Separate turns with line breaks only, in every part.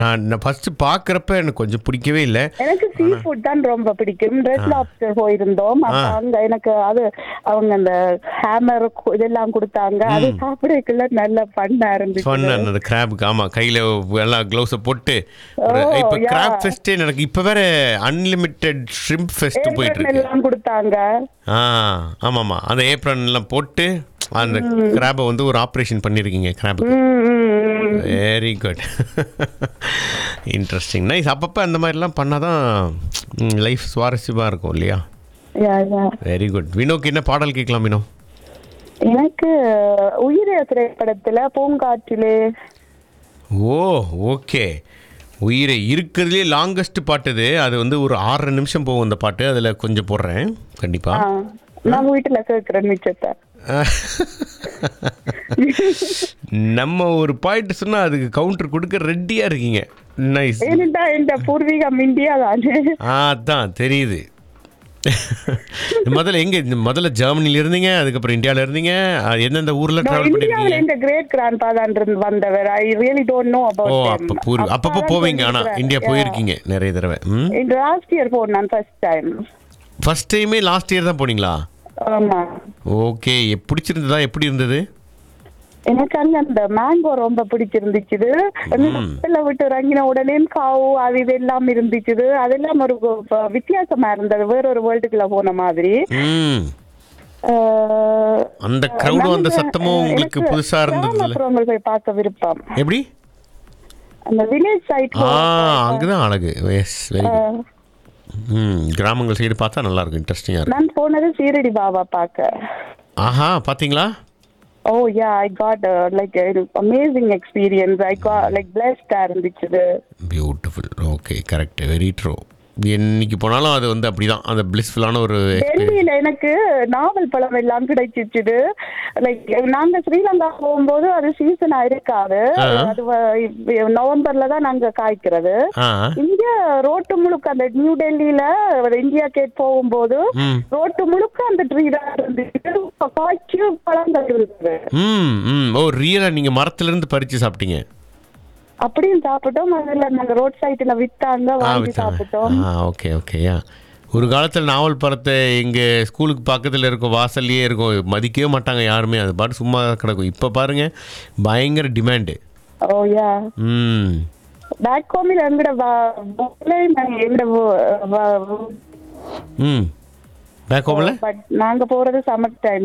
நான் நான் ஃபர்ஸ்ட் பார்க்குறப்ப எனக்கு கொஞ்சம் பிடிக்கவே இல்லை
எனக்கு சீ ஃபுட் தான் ரொம்ப பிடிக்கும் ரெட் லாப்ஸ்டர் போயிருந்தோம் அப்ப அங்க எனக்கு அது அவங்க அந்த ஹேமர் இதெல்லாம் கொடுத்தாங்க அது சாப்பிடக்குள்ள நல்ல பண்ணா இருந்துச்சு
ஃபன் அந்த கிராபுக்கு ஆமாம் கையில் எல்லாம் க்ளவுஸை போட்டு ஒரு-
ஓ,
இப்போ
yeah.
கிராப் ஃபெஸ்ட்டே எனக்கு இப்போ வேற அன்லிமிட்டெட் ஷ்ரிம்ப் ஃபெஸ்ட் போயிட்டு
Apron
இருக்கு
எல்லாம் கொடுத்தாங்க
ஆ ஆமாம் ஆமாம் அந்த ஏப்ரன் எல்லாம் போட்டு அந்த கிராபை வந்து ஒரு ஆப்ரேஷன் பண்ணியிருக்கீங்க கிராபுக்கு
ம், ம், ம்.
வெரி குட் இன்ட்ரெஸ்டிங் நைஸ் அப்பப்போ அந்த மாதிரிலாம் பண்ணால் தான் லைஃப் சுவாரஸ்யமாக இருக்கும் இல்லையா
Yeah, yeah.
வெரி குட் வினோக்கு என்ன பாடல் கேட்கலாம் வினோ
எனக்கு உயிரே திரைப்படத்துல பூங்காற்றிலே
ஓ ஓகே உயிரை இருக்கிறதுலே லாங்கஸ்ட் பாட்டு இது அது வந்து ஒரு ஆறரை நிமிஷம் போகும் அந்த பாட்டு அதில் கொஞ்சம் போடுறேன்
ஆ,
கண்டிப்பாக
நான் வீட்டுல கேட்கிறேன் மிச்சத்தை
நம்ம ஒரு பாயிண்ட் சொன்னால் அதுக்கு கவுண்டர் கொடுக்க ரெடியாக இருக்கீங்க நைஸ்
ஏன்டா இந்த பூர்வீகம் இந்தியா தானே
ஆ அதான் தெரியுது முதல்ல எங்க இந்த முதல்ல ஜெர்மனில இருந்தீங்க அதுக்கப்புறம் இந்தியால இருந்தீங்க அது எந்தெந்த ஊர்ல டிராவல்
இந்தியாவில்
பண்ணிருக்கீங்க
இந்த கிரேட் கிராண்ட் ஃபாதர் இருந்து வந்தவர் I really don't know
oh
about
அப்ப பூர்வ அப்பப்போ போவீங்க ஆனா இந்தியா போயிருக்கீங்க நிறைய தடவை ம்
இந்த லாஸ்ட் இயர் போனேன் ஃபர்ஸ்ட் டைம்
ஃபர்ஸ்ட் டைமே லாஸ்ட் இயர் தான் போனீங்களா
ஆமா
ஓகே பிடிச்சிருந்ததா எப்படி இருந்தது
எனக்கு அங்க அந்த மேங்கோ ரொம்ப பிடிச்சிருந்துச்சு கப்பல்ல விட்டு இறங்கின உடனே காவு அது இது எல்லாம் இருந்துச்சு அதெல்லாம் ஒரு வ- வித்தியாசமா இருந்தது வேற ஒரு வேர்ல்டுக்குள்ள போன மாதிரி
ம்
அஹ்,
அந்த க்ரௌடும் அந்த
நாங்க-
சத்தமும் உங்களுக்கு
எனக்கு
புதுசா இருந்ததுல
கிராமப்புறங்கள் போய் பார்க்க விருப்பம்
எப்படி
அந்த வில்லேஜ் சைட்ல
ஆ அங்கதான் அழகு எஸ் வெரி குட் ம் கிராமங்கள் சைடு பார்த்தா நல்லா இருக்கும் இன்ட்ரெஸ்டிங்காக இருக்கும்
நான் போனது சீரடி பாபா பார்க்க
ஆஹா பாத்தீங்களா
oh yeah I got like amazing experience I got like பிளஸ்டா இருந்துச்சு
beautiful okay correct very true என்னைக்கு போனாலும் அது வந்து அப்படிதான் அந்த பிளிஸ்ஃபுல்லான ஒரு experience.
டெல்லியில எனக்கு நாவல் பழம் எல்லாம் கிடைச்சிச்சுது லைக் நாங்க ஸ்ரீலங்கா போகும்போது அது சீசனா இருக்காது அது வ- நவம்பர்ல தான் நாங்க காய்க்கிறது
ஆ
இங்க ரோட்டு முழுக்க அந்த நியூ டெல்லியில இந்தியா கேட் போகும்போது
ம்
ரோட்டு முழுக்க அந்த ட்ரீ தான் இருந்துச்சு காய்ச்சி பழங்கள் இருந்தது
ம் ம் ஓ ரியலாக நீங்கள் மரத்துலேருந்து பறித்து சாப்பிட்டீங்க
அப்படியும் சாப்பிட்டோம் அதுல நாங்க ரோட் சைட்ல வித்தாங்க
ஆ
வாங்கி
வித்தாங்க
சாப்பிட்டோம்
ஆ ஓகே ஓகே யா ஒரு காலத்தில் நாவல் பழத்தை எங்கள் ஸ்கூலுக்கு பக்கத்தில் இருக்கும் வாசல்லையே இருக்கும் மதிக்கவே மாட்டாங்க யாருமே அது பாட்டு சும்மா கிடக்கும் இப்போ பாருங்க பயங்கர டிமாண்டு
ஓ யா
ம்
பேக் ஹோமில் எங்கட எங்கட
ம் பேக் ஹோமில்
பட் நாங்க போறது சம்மர் டைம்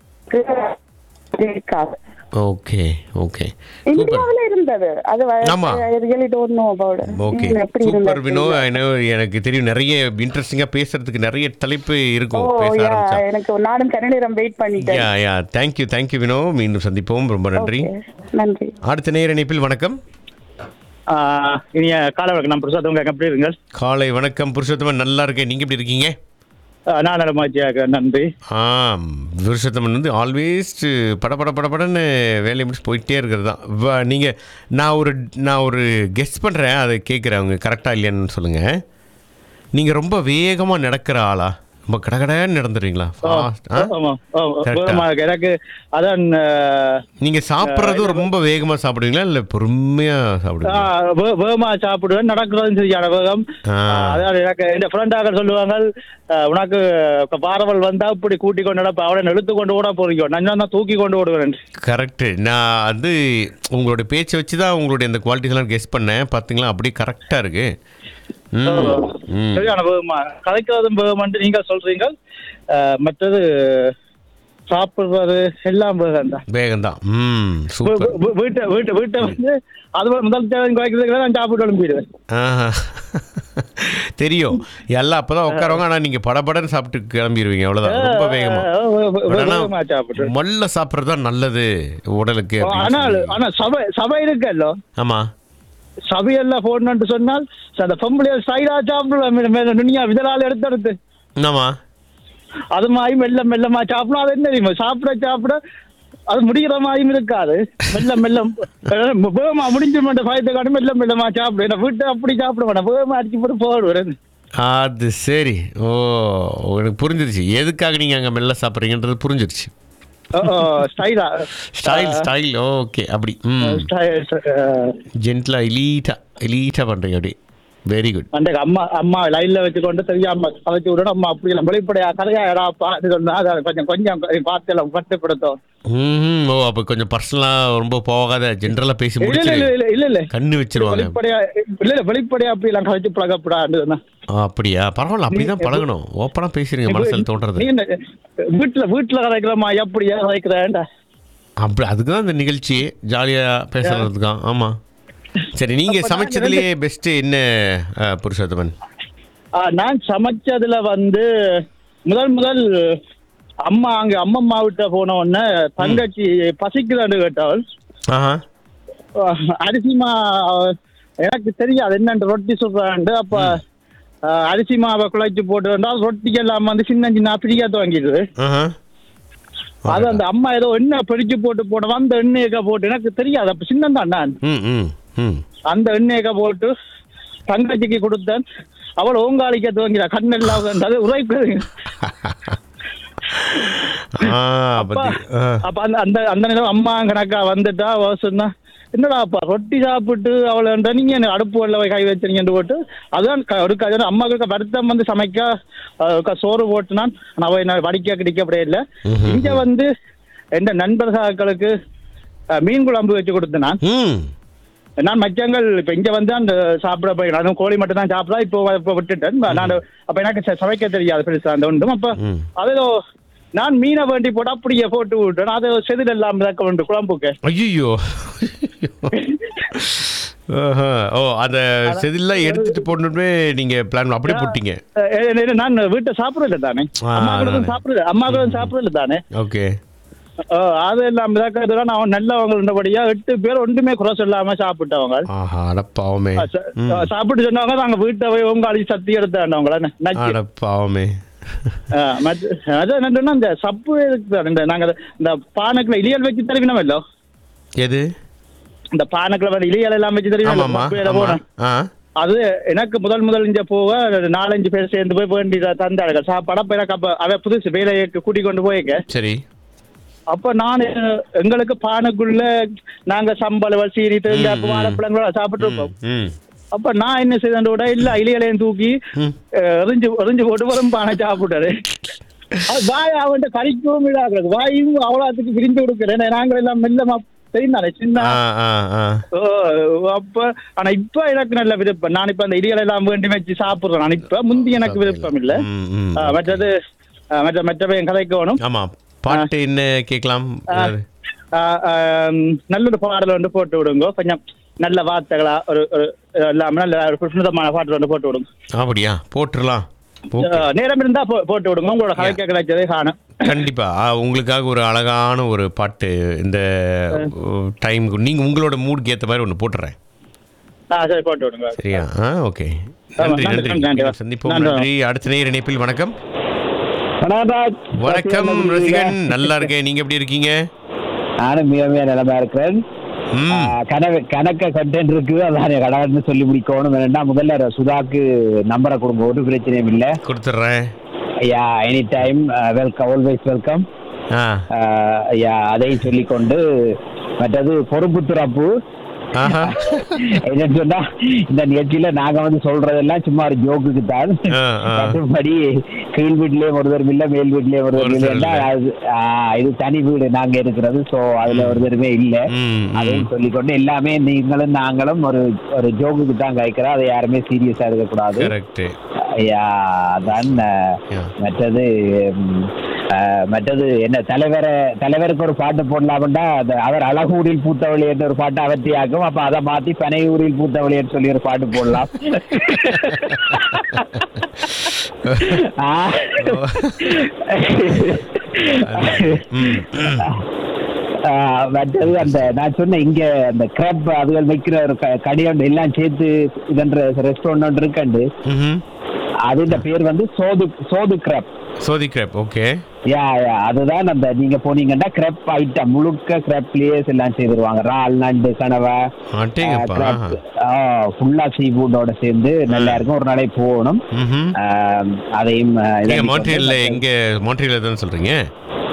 இருக்காது
ஓகே ஓகே சூப்பர்
இந்தியாவுல இருந்தது அது
ஆமா.
Really don't know about
okay
எப்படி
சூப்பர்
இருந்தது
வினோ என்ன எனக்கு தெரியும் நிறைய இன்ட்ரெஸ்டிங்காக பேசுறதுக்கு நிறைய தலைப்பு
ஓ
இருக்கும் பேச
யா
ஆரம்பிச்சா
எனக்கு நானும் கன நேரம் வெயிட் பண்ணிட்டேன்
yeah yeah thank you thank you Vino மீண்டும் சந்திப்போம் ரொம்ப நன்றி
Okay, நன்றி
அடுத்த நேர இணைப்பில் வணக்கம்
ஆஹ் இனிய காலை வணக்கம் நான் பிரசாத் உங்க எப்படி இருங்கள்
காலை வணக்கம் புருஷோத்தமன் நல்லா இருக்கேன் நீங்கள் எப்படி இருக்கீங்க
ஆஹ் நான் நலமாச்சியாக நன்றி
ஆம் புருஷோத்தமன் வந்து ஆல்வேஸ் பட பட படபடன்னு வேலையை முடிச்சு போயிட்டே இருக்கிறது தான் நீங்கள் நான் ஒரு நான் ஒரு கெஸ் பண்ணுறேன் அதை கேட்குறேன் அவங்க கரெக்டாக இல்லையான்னு சொல்லுங்கள் நீங்கள் ரொம்ப வேகமாக நடக்கிற ஆளா ரொம்ப கடகடன்னு நடந்துடுறீங்களா ஃபாஸ்ட் ஆ
ஆமா ஆமா.
Correct ஆ?
ஆமா, எனக்கு அதான் ஆஹ்,
நீங்கள் சாப்பிட்றதும் ரொம்ப வேகமாக சாப்பிடுவீங்களா இல்லை பொறுமையாக சாப்பிடுவீங்களா
ஆஹ், வே- வேகமா சாப்பிடுவேன் நடக்கிறதும் சரியான வேகம்
ஆ.
ஆஹ், அதான் எனக்கு இந்த ஃப்ரெண்டாக சொல்லுவாங்க ஆஹ், உனக்கு பாரவல் வந்தா இப்படி கூட்டி கொண்டு நடப்ப அவனை இழுத்து கொண்டு ஓட போறீங்க நான் தான் தூக்கி கொண்டு ஓடுவேன்
கரெக்டு நான் வந்து உங்களுடைய பேச்சை வச்சு தான் உங்களுடைய இந்த குவாலிட்டிஸ்லாம் கெஸ் பண்ணேன் பார்த்தீங்களா அப்படியே கரெக்டாக இருக்கு ம் ம்
சரியான வேகமா கதைக்கிறதும் வேகமான்ட்டு நீங்க சொல்றீங்க ஆஹ், மற்றது சாப்பிடுறது எல்லாம் வேகம் தான்
வேகம்தான் ம் சூப்பர்
வீ- வீட்டை வீட்டை வீட்டை வந்து அது முதல் தேவை குறைக்கிறதுக்கு நான் சாப்பிட்டு எழுப்பிடுவேன்
ஆஹா. தெரியும் எல்லாம் அப்பதான் உட்காருவாங்க ஆனால் நீங்கள் படபடன்னு சாப்பிட்டு கிளம்பிடுவீங்க அவ்வளோதான் ரொம்ப வேகமாக But ஆனா,
வேகமா சாப்பிட்டு
மொல்ல சாப்பிட்றது தான் நல்லது உடலுக்கு அப்படின்னு
ஆனால்
சொல்லி.
ஆனா சபை சபை இருக்கல்லோ
ஆமா
சபையெல்லாம் போடணும்னு சொன்னால் அந்த பொம்பளைய சைடா சாப்பிடுவேன் மேல நுனியா விதலால் எடுத்து எடுத்து
ஆமா
அது மாதிரி மெல்ல மெல்லமா சாப்பிடும் அது என்ன தெரியுமா சாப்பிட சாப்பிட அது முடிகிற மாதிரியும் இருக்காது மெல்ல மெல்ல வேகமா முடிஞ்ச மாட்டேன் பயத்தை காட்டும் மெல்ல மெல்லமா சாப்பிடு என்ன வீட்டை அப்படி சாப்பிட மாட்டேன் வேகமா அடிச்சு போட்டு போடுவேன்
அது சரி ஓ எனக்கு புரிஞ்சிருச்சு எதுக்காக நீங்கள் அங்கே மெல்ல சாப்பிட்றீங்கன்றது புரிஞ்சிருச்சு
ஸ்டைலா
ஸ்டைல் ஸ்டைல் ஓகே அப்படி ம் ஜென்ட்லா எலீட்டா எலீட்டா பண்ணுறீங்க அப்படி வெரி குட்
அன்றைக்கு அம்மா அம்மா லைன்ல வச்சுக்கொண்டு தெரியாம கலைச்சு விடணும் அம்மா அப்படி எல்லாம் வெளிப்படையா கதையா எடாப்பா இது சொன்னா அதை கொஞ்சம் கொஞ்சம் பார்த்து எல்லாம் பட்டுப்படுத்தும்
ம் ஓ அப்போ கொஞ்சம் பர்சனலாக ரொம்ப போகாத ஜென்ரலாக பேசி
இல்ல இல்ல
முடிச்சிரு
இல்ல இல்ல இல்ல
கண்ணு வச்சிருவாங்க
வெளிப்படையா இல்ல இல்ல வெளிப்படையா அப்படி எல்லாம் கலைச்சு பழகப்படாது
ஆ, அப்படியா பரவாயில்ல அப்படிதான் பழகணும் ஓப்பனாக பேசுறீங்க மனசில் தோன்றது
நீ என்ன வீட்டுல வீட்டுல கதைக்கிறமா எப்படியா கதைக்கிறேன்டா
அப்படி அதுக்கு தான் இந்த நிகழ்ச்சி ஜாலியாக பேசுறதுக்கு தான் ஆமாம் சரி நீங்கள் சமைச்சதுலேயே பெஸ்ட்டு என்ன ஆ, புருஷோத்தமன்
ஆ, நான் சமைச்சதுல வந்து முதல் முதல் அம்மா அங்க அம்மம்மா விட்ட போன உடனே தங்கச்சி பசிக்குதான்னு கேட்டவள்
ஆஹா
அஹ், அரிசி மா எனக்கு தெரியாது என்னன்னு ரொட்டி சொல்றாண்டு அப்ப அஹ், அரிசி மாவை குழைச்சு போட்டு வந்தால் ரொட்டிக்கு எல்லாம் வந்து சின்ன சின்ன பிரிக்காத்து வாங்கிடுது
ஆஹா
அது அந்த அம்மா ஏதோ எண்ணெய் பிடிச்சு போட்டு போட அந்த எண்ணெயக்க போட்டு எனக்கு தெரியாது அப்ப சின்னந்தான் நான்
ம் ம் ம்
அந்த எண்ணெயக்க போட்டு தங்கச்சிக்கு கொடுத்தேன் அவள் ஓங்காளிக்க துவங்கிறா கண்ணெல்லாம் வந்து அது உரைப்பு
ஆ பத்தி ஆ
அப்ப அந்த அந்த அந்த நேரம் அம்மா கணக்கா வந்துட்டா அவ சொன்னா என்னடா அப்பா ரொட்டி சாப்பிட்டு அவளை நீங்க என்ன அடுப்பு வெள்ள கை வச்சிருங்கன்னு போட்டு அதான் க- ஒரு கதை அம்மாவுக்கு வருத்தம் வந்து சமைக்க அஹ், க- சோறு போட்டுனான் அவ என்ன வடிக்க கிடைக்கப்படே இல்லை இங்க வந்து எந்த நண்பர்களுக்கு அஹ், மீன் குழம்பு வச்சு கொடுத்தேன் நான்
ம்
நான் மச்சங்கள் இப்ப இங்க வந்து அந்த சாப்பிட போய் நான் கோழி மட்டும் தான் சாப்பிடா இப்போ இப்போ விட்டுட்டேன் நான் அப்ப எனக்கு ச- சமைக்க தெரியாது பெருசா அந்த ஒன்றும் அப்ப
ம்.
அதில் நான் மீனை வேண்டி போட்டு அப்படியே போட்டு விட்டேன் அதை செதில் எல்லாம் மிதக்க உண்டு குழம்புக்கு
ஐயோ ஓ அந்த செதில்லாம் எடுத்துட்டு போடணுமே நீங்க பிளான் அப்படியே போட்டீங்க
அஹ் ஏ- ஏ- நான் வீட்டை சாப்பிடல தானே
ஆ,
அம்மாக்களும்
அதானே.
சாப்பிடல அம்மாக்களும் சாப்பிடல தானே
ஓகே
அஹ் அது எல்லாம் மிதக்கிறதுல நான் நல்லவங்கன்றபடியா எட்டு பேர் ஒன்றுமே குறை சொல்லாம சாப்பிட்டவங்க
ஆஹா அடப்பாவமே
அஹ் ச- அஹ் சாப்பிட்டு சொன்னவங்க நாங்க வீட்டை போய் உங்க அழி சத்தி எடுத்தாண்டவங்கள நச்சு
அடப்பாவமே
ஆஹ் மத்த- அதான் என்ன சொன்னா, இந்த சப்பு இருக்கு தானே, இந்த நாங்க இந்த பானைக்குள்ள இலியல் வச்சு தருவினோம் இல்லோ
எது
இந்த பானைக்குள்ள வந்து இலியல் எல்லாம் வச்சு
ஆமாம்மா
தருவினோம்
ஆமா
போனோம்
ஆ
அது எனக்கு முதல் முதல் இங்க போக நாலஞ்சு பேர் சேர்ந்து போய் வேண்டி தந்தாடுங்க சாப்பாடு அப்ப எனக்கு அப்ப அவ புதுசு வேலைக்கு கூட்டி கொண்டு போயிருக்க
சரி
அப்ப நான் எங்களுக்கு பானைக்குள்ள நாங்க சம்பளம் சீனி தேங்காய் வாழைப்பழங்களோட சாப்பிட்டு இருப்போம்
ம்
அப்ப நான் என்ன செய்தேன் விட இல்ல இலியலையும் தூக்கி
ம்.
அஹ், எறிஞ்சு எறிஞ்சு போட்டு வரும் பானை சாப்பிட்டாரு அது வாய் அவன்கிட்ட கறிக்கவும் இடாகிறது வாயும் அவ்வளோத்துக்கு விரிஞ்சு கொடுக்குறேன் நாங்கள் எல்லாம் மெல்லமா தெரிந்தானே சின்ன
ஆ ஆ ஆ
ஓ, அப்ப ஆனா இப்ப எனக்கு நல்ல விருப்பம் நான் இப்ப அந்த இடிகளை எல்லாம் வேண்டி வச்சு சாப்பிடுறேன் நான் இப்ப முந்தி எனக்கு விருப்பம் இல்ல
ம் ம்
ஆ, மற்றது ஆ, மற்ற மற்றவை என் கதைக்கணும்
ஆமா பாட்டு என்ன கேட்கலாம் ஏதாவது?
நல்ல ஒரு பாடல் வந்து போட்டு விடுங்க கொஞ்சம் நல்ல வார்த்தைகளா ஒரு ஒரு இல்லாம நல்ல ஒரு புனிதமான பாடல் வந்து போட்டு விடுங்க
அப்படியா போட்டுடலாம் ஓகே
ஆ, நேரம் இருந்தா போ- போட்டு விடுங்க உங்களோட கலைக்க கிடைச்சதே காணும்
கண்டிப்பா ஆ, உங்களுக்காக ஒரு அழகான ஒரு பாட்டு இந்த டைமுக்கு நீங்க உங்களோட மூடுக்கு ஏத்த மாதிரி ஒன்று போட்டுறேன்
ஆ சரி போட்டு விடுங்க
சரியா ஆ ஓகே
ஆமா,
நன்றி
நன்றி,
நன்றி
நன்றி.
மீண்டும் சந்திப்போம்
நன்றி.
நன்றி அடுத்த நேர் இணைப்பில் வணக்கம்
வணக்கம்
வணக்கம் ரசிகன் நல்லா இருக்கேன் நீங்க எப்படி இருக்கீங்க
நானும் மிக மிக நிலமா இருக்கிறேன்
ம்
ஆஹ் கனவு கணக்க கண்டென்ட் இருக்கு அதான் கடகடன்னு சொல்லி முடிக்கணும் வேணும்னா முதல்ல சுதாக்கு நம்பரை கொடுங்க ஒரு பிரச்சனையும் இல்லை
கொடுத்துட்றேன்
ஐயா any time welcome always welcome
ஆ
ஐயா அதையும் சொல்லிக்கொண்டு மற்றது பொறுப்பு துறப்பு
ஆஹா
என்னன்னு சொன்னா இந்த நிகழ்ச்சியில நாங்க வந்து சொல்றதெல்லாம் சும்மா ஒரு ஜோக்குக்கு தான்
ஆ, ஆ.
மற்றபடி கீழ் வீட்லயும் ஒருத்தரும் இல்ல மேல் வீட்லயும் ஒருத்தரும்
ஒருத்தர்
இல்ல
இல்ல.
அது ஆ, இது தனி வீடு நாங்க இருக்கிறது சோ அதுல ஒருத்தருமே இல்ல
ம், ம்.
அதையும் சொல்லிக்கொண்டு எல்லாமே நீங்களும் நாங்களும் ஒரு ஒரு ஜோக்குக்கு தான் கேட்கிறோம் அதை யாருமே சீரியஸா இருக்கக்கூடாது
கரெக்ட்
ஐயா அதான் அஹ்,
Yeah.
மற்றது ம், அஹ், மற்றது என்ன தலைவரை தலைவருக்கு ஒரு பாட்டு போடலாம்டா அது அவர் அழகூரில் பூத்தவழி என்ற ஒரு பாட்டு அவர்த்தியாக்கும் அப்ப அதை மாத்தி பனையூரில் பூத்தவழின்னு சொல்லி ஒரு பாட்டு போடலாம் ஆ.
ம் ம்.
ஆ, மற்றது அந்த நான் சொன்ன இங்க அந்த கிரப் அதுகள் வைக்கிற ஒரு க- கடையோண்டு எல்லாம் சேர்த்து இதன்ற ரெஸ்டாரண்ட் ஒன்று இருக்கண்டு
ம்ஹும்.
அதுன்ற பேர் வந்து சோது சோது கிரப்
சோதி கிராப் ஓகே
யா யா அதுதான் அந்த நீங்க போனீங்கன்னா கிரப் ஐட்டம் முழுக்க கிரப் லேயர்ஸ் எல்லாம் செய்திருவாங்க இறால் நண்டு கனவா
அட்டேங்கப்பா
ஃபுல்லா சீ ஃபுட்டோட சேர்ந்து நல்லா இருக்கும் ஒரு நாளை போகணும்
ம்ஹும்.
ஆ, அதையும் ஆ,
நீங்க
இதாக்கி
மான்ட்ரியல்ல
கொண்டு-
எங்க மான்ட்ரியல்ல தான் சொல்றீங்க
ஆ,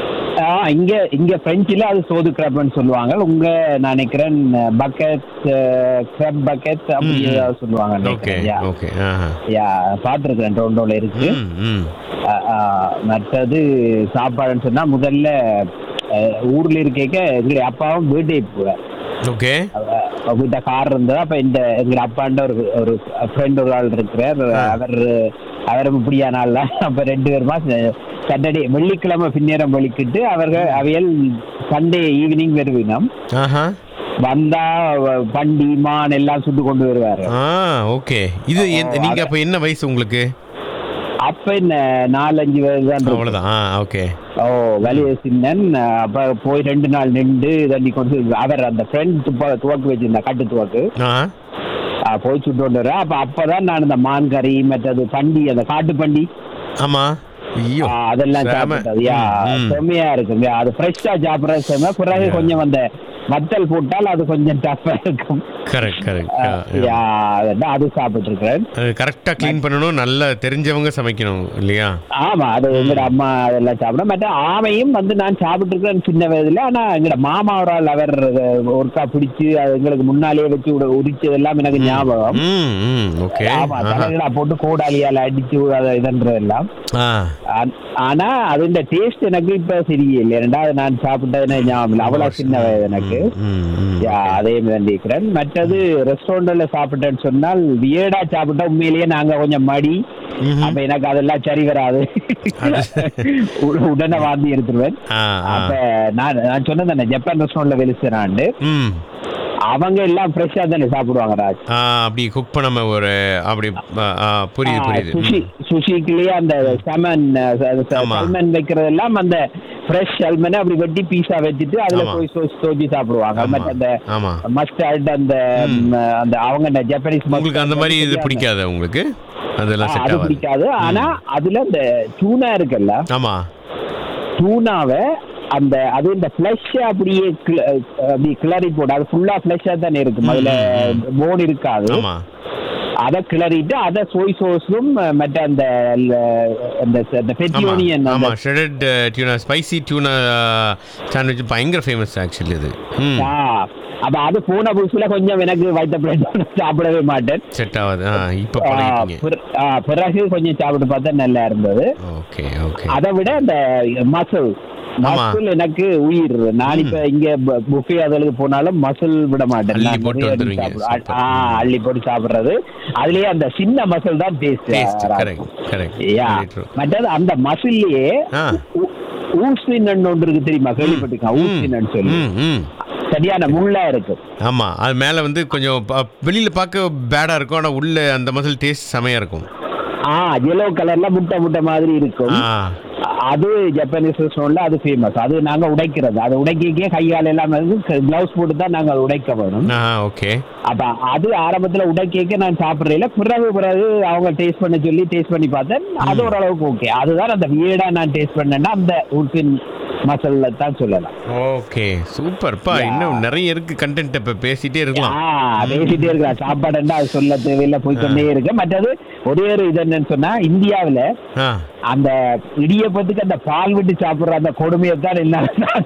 இங்க இங்க பிரெஞ்சுல அது சோது கிரப்னு சொல்லுவாங்க உங்க நான் நினைக்கிறேன் பக்கெட் கிரப் பக்கெட் அப்படி
ம், ம்.
ஏதாவது சொல்லுவாங்க
ஓகே
நினைக்கிறேன். Yeah.
ஓகே ஆஹா
யா பார்த்துருக்கேன் டொரண்டோல இருக்கு
ம் ம்
அஹ், அஹ், மற்றது சாப்பாடுன்னு சொன்னா முதல்ல அஹ், ஊர்ல இருக்க எங்களுடைய அப்பாவும் பர்த்டே போவேன்
ஓகே
வீட்டை கார் இருந்தது அப்ப இந்த எங்க அப்பாண்ட ஒரு ஒரு ஃப்ரெண்ட் ஒரு ஆள் இருக்கிறார் அவர் அவர் இப்படியா நாள்ல அப்ப ரெண்டு பேருமா சாட்டர்டே வெள்ளிக்கிழமை பின்னேரம் வலிக்கிட்டு அவர்கள் அவையல் சண்டே ஈவினிங் வருவினம்
ஆஹா
வந்தா வ- பண்டி மான் எல்லாம் சுட்டு கொண்டு வருவாரு
ஆ ஓகே இது எந்த- நீங்க அப்ப என்ன வயசு உங்களுக்கு
அப்ப என்ன நாலஞ்சு வயசு தான் இருக்கும்.
அவ்வளவுதான் ஆ ஓகே
ஓ வலிய சின்னன் அப்ப போய் ரெண்டு நாள் நின்று தண்ணி கொண்டு அவர் அந்த ஃப்ரெண்ட் துப்பா துவக்கு வச்சிருந்தா கட்டு துவக்கு
ஆ
ஆ, போய் சுட்டு கொண்டு வரேன் அப்ப அப்பதான் நான் இந்த மான் கறி மற்றது பண்டி அந்த காட்டு பண்டி
ஆமா ஐயோ
ஆ, அதெல்லாம்
செம.
சாப்பிட்டது யா
ம்.
செம்மையா இருக்கும் யா, அது ஃப்ரெஷ்ஷா சாப்பிட்றது செம்ம பிறகு கொஞ்சம் அந்த வத்தல் போட்டால் அது கொஞ்சம் டஃப்பா இருக்கும்
கரெக்ட் கரெக்ட்
யா அதான் அது சாப்பிட்டு இருக்கிறேன்
அது கரெக்டா க்ளீன் பண்ணணும் நல்லா தெரிஞ்சவங்க சமைக்கணும் இல்லையா
ஆமா அது எங்கட அம்மா அதெல்லாம் சாப்பிடும் மற்ற ஆமையும் வந்து நான் சாப்பிட்டு இருக்கிறேன் சின்ன வயதுல ஆனா எங்கட மாமா ஒரு ஆள் அவர் ஒருக்கா பிடிச்சு அது எங்களுக்கு முன்னாலேயே வச்சு உட- உரிச்சது எல்லாம் எனக்கு ஞாபகம்
ம் ம் ஓகே
ஆமா தலைகளா போட்டு கோடாலியால அடிச்சு அதை இதன்றதெல்லாம்
ஆ
ஆ- ஆனா அதுண்ட டேஸ்ட் எனக்கு இப்ப சரியில்லை ரெண்டாவது நான் சாப்பிட்டது ஞாபகம் இல்லை அவ்வளவு சின்ன வயது எனக்கு
ம் ம்
யா, அதே வேண்டிக்கிறேன் மற்றது ரெஸ்டாரண்ட்ல சாப்பிட்டேன்னு சொன்னால் வியடா சாப்பிட்டா உண்மையிலேயே நாங்க கொஞ்சம் மடி
ம்ஹும்.
அப்ப எனக்கு அதெல்லாம் சரி வராது உட- உடனே வாந்தி எடுத்துருவேன்
ஆ ஆ
அப்ப நான் நான் சொன்னேன் தானே ஜப்பான் ரெஸ்டாரண்ட்ல வெளிச்சுறாண்டு
ம்
அவங்க எல்லாம் ஃப்ரெஷ்ஷா தானே சாப்பிடுவாங்க ராஜ்
ஆ அப்படி குக் பண்ணாம ஒரு அப்படி ஆ, ஆ, புரியுது புரியுது
சுஷி
ம்.
சுஷிக்குள்ளேயே அந்த சமன்
ஆமா.
சல்மன் வைக்கிறது எல்லாம் அந்த ஃப்ரெஷ் சல்மனை அப்படி வெட்டி பீஸா வச்சுட்டு அதுல
ஆமா.
போய் சோசி சோஜி சாப்பிடுவாங்க
ஆமா.
மற்ற அந்த
ஆமா
மஸ்டர்ட் அந்த ம், அந்த அவங்க அந்த ஜப்பனீஸ்
உங்களுக்கு அந்த மாதிரி இது பிடிக்காத உங்களுக்கு அதெல்லாம்
ஆ,
செட்
அது
ஆகாது
பிடிக்காது ஆனா அதுல இந்த டூனா இருக்குல்ல
ஆமா
டூனாவை அந்த அது இந்த ஃபிளஷ் அப்படியே கிள- அப்படி கிளறி போட்டு அது ஃபுல்லா ஃபிளஷா தானே இருக்கும் அதுல போன் இருக்காது
ஆமா
அதை கிளறிட்டு அதை சோய் சோஸும் மற்ற அந்த ல- அந்த அந்த
ஆமா
பெட்டியோனியன்
ஆமா shredded tuna spicy tuna sandwich பயங்கர ஃபேமஸ் ஆக்சுவலி அது ம்
அப்ப அது போன புதுசுல கொஞ்சம் எனக்கு வைத்த பிளேட் சாப்பிடவே மாட்டேன்
செட் ஆகாது ஆ இப்போ
ஆ,
பழகிட்டீங்க
பிற- ஆ, பிறகு கொஞ்சம் சாப்பிட்டு பார்த்தா நல்லா இருந்தது
ஓகே ஓகே
அதை விட அந்த மசில்
ஆமா.
மசில் எனக்கு உயிர் நான் இப்ப இங்க புஃபே அதற்கு போனாலும் மசில் விட மாட்டேன்
அள்ளி
நான்
போட்டு
நிறைய
வந்துருவீங்க.
சாப்பிடுவேன்.
சூப்பர்.
ஆ, அள்ளி போட்டு சாப்பிடுறது அதுலயே அந்த சின்ன மசில் தான்
taste
taste
correct correct
yeah
very true
மற்றது அந்த மசில்லையே
ஆ
ஊசின் ஒன்று இருக்கு தெரியுமா கேள்விப்பட்டிருக்கேன் ஊசின் சொல்லி
ம் ம்
சரியான முள்ளா இருக்கு
ஆமா அது மேல வந்து கொஞ்சம் ப- வெளியில பார்க்க பேடா இருக்கும் ஆனா உள்ள அந்த மசில் டேஸ்ட் செமையா இருக்கும்
ஆ எல்லோ கலர்ல முட்டை முட்டை மாதிரி இருக்கும்
ஆ
அது ஜப்பானீஸ் ரெஸ்டாரண்ட்ல அது ஃபேமஸ் அது நாங்க உடைக்கிறது அது உடைக்கே கையால் எல்லாம் கிளவுஸ் போட்டு தான் நாங்க அதை உடைக்க வேணும்
ஆ ஓகே
அப்ப அது ஆரம்பத்துல உடைக்க நான் சாப்பிடுறேன் பிறகு பிறகு அவங்க டேஸ்ட் பண்ண சொல்லி டேஸ்ட் பண்ணி பார்த்தேன் அது ஓரளவுக்கு ஓகே அதுதான் அந்த வீடா நான் டேஸ்ட் பண்ணேன்னா அந்த உல்பின் மசாலா தான் சொல்லலாம்
ஓகே சூப்பர்ப்பா இன்னும் நிறைய இருக்கு கண்டென்ட் இப்ப பேசிட்டே இருக்கலாம்
ஆ பேசிட்டே இருக்கிறா சாப்பாடுன்னா அது சொல்ல தேவையில்லை போய்க்கொண்டே இருக்கு மற்றது ஒரே ஒரு இது என்னன்னு சொன்னா இந்தியாவுல
ஆ
அந்த இடியப்பத்துக்கு அந்த பால் விட்டு சாப்பிடுற அந்த கொடுமையை தான் என்ன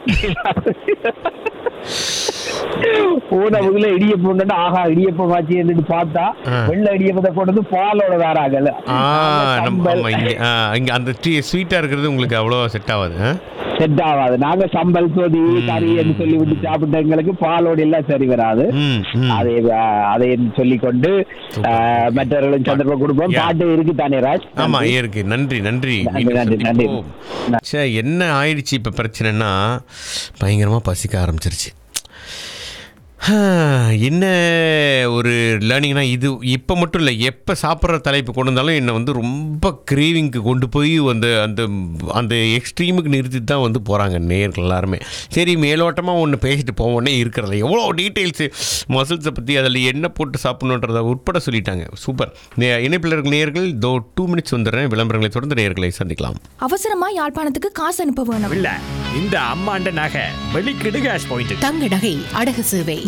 போன வகுல இடியப்பம் ஆஹா இடியப்பம் ஆச்சு என்று பார்த்தா
ஆ.
வெள்ள இடியப்பத்தை கொண்டு வந்து பாலோட வேறாகல
ஆ நம்ம ஆமா இங்க ஆ, இங்க அந்த டீ ஸ்வீட்டா இருக்கிறது உங்களுக்கு அவ்வளோ செட் ஆகாது ஆ?
செட் ஆகாது நாங்க சம்பல் சொதி கறி என்று சொல்லி விட்டு சாப்பிட்ட எங்களுக்கு பாலோட எல்லாம் சரி வராது
ம் ம்
அதை அஹ், அதை சொல்லி கொண்டு அஹ், மற்றவர்களும் சந்தர்ப்பம் கொடுப்போம்
Yeah.
பாட்டு இருக்கு தானே ராஜ்
ஆமா இருக்கு நன்றி நன்றி
நன்றி,
மீண்டும்
நன்றி, நன்றி.
சந்திப்போம். ச்சே என்ன ஆயிடுச்சு இப்போ பிரச்சனைனா பயங்கரமா பசிக்க ஆரம்பிச்சிருச்சு ஹா, என்ன ஒரு லேர்னிங்னா இது இப்போ மட்டும் இல்லை எப்போ சாப்பிட்ற தலைப்பு கொண்டு வந்தாலும் என்னை வந்து ரொம்ப கிரேவிங்க்கு கொண்டு போய் அந்த அந்த அந்த எக்ஸ்ட்ரீமுக்கு நிறுத்தி தான் வந்து போகிறாங்க நேர்கள் எல்லாருமே சரி மேலோட்டமாக ஒன்று பேசிட்டு போவோன்னே இருக்கிறது எவ்வளோ டீட்டெயில்ஸு மசில்ஸை பற்றி அதில் என்ன போட்டு சாப்பிடணுன்றதை உட்பட சொல்லிட்டாங்க சூப்பர் நே- இணைப்பில் இருக்கிற நேர்கள் தோ டூ மினிட்ஸ் வந்துடுறேன் விளம்பரங்களை தொடர்ந்து நேர்களை சந்திக்கலாம்
அவசரமா யாழ்ப்பாணத்துக்கு காசு அனுப்ப வேணும்
இல்ல இந்த அம்மாண்ட நகை வெளிக்கிடு கேஷ் பாயிண்ட்
தங்க நகை அடகு சேவை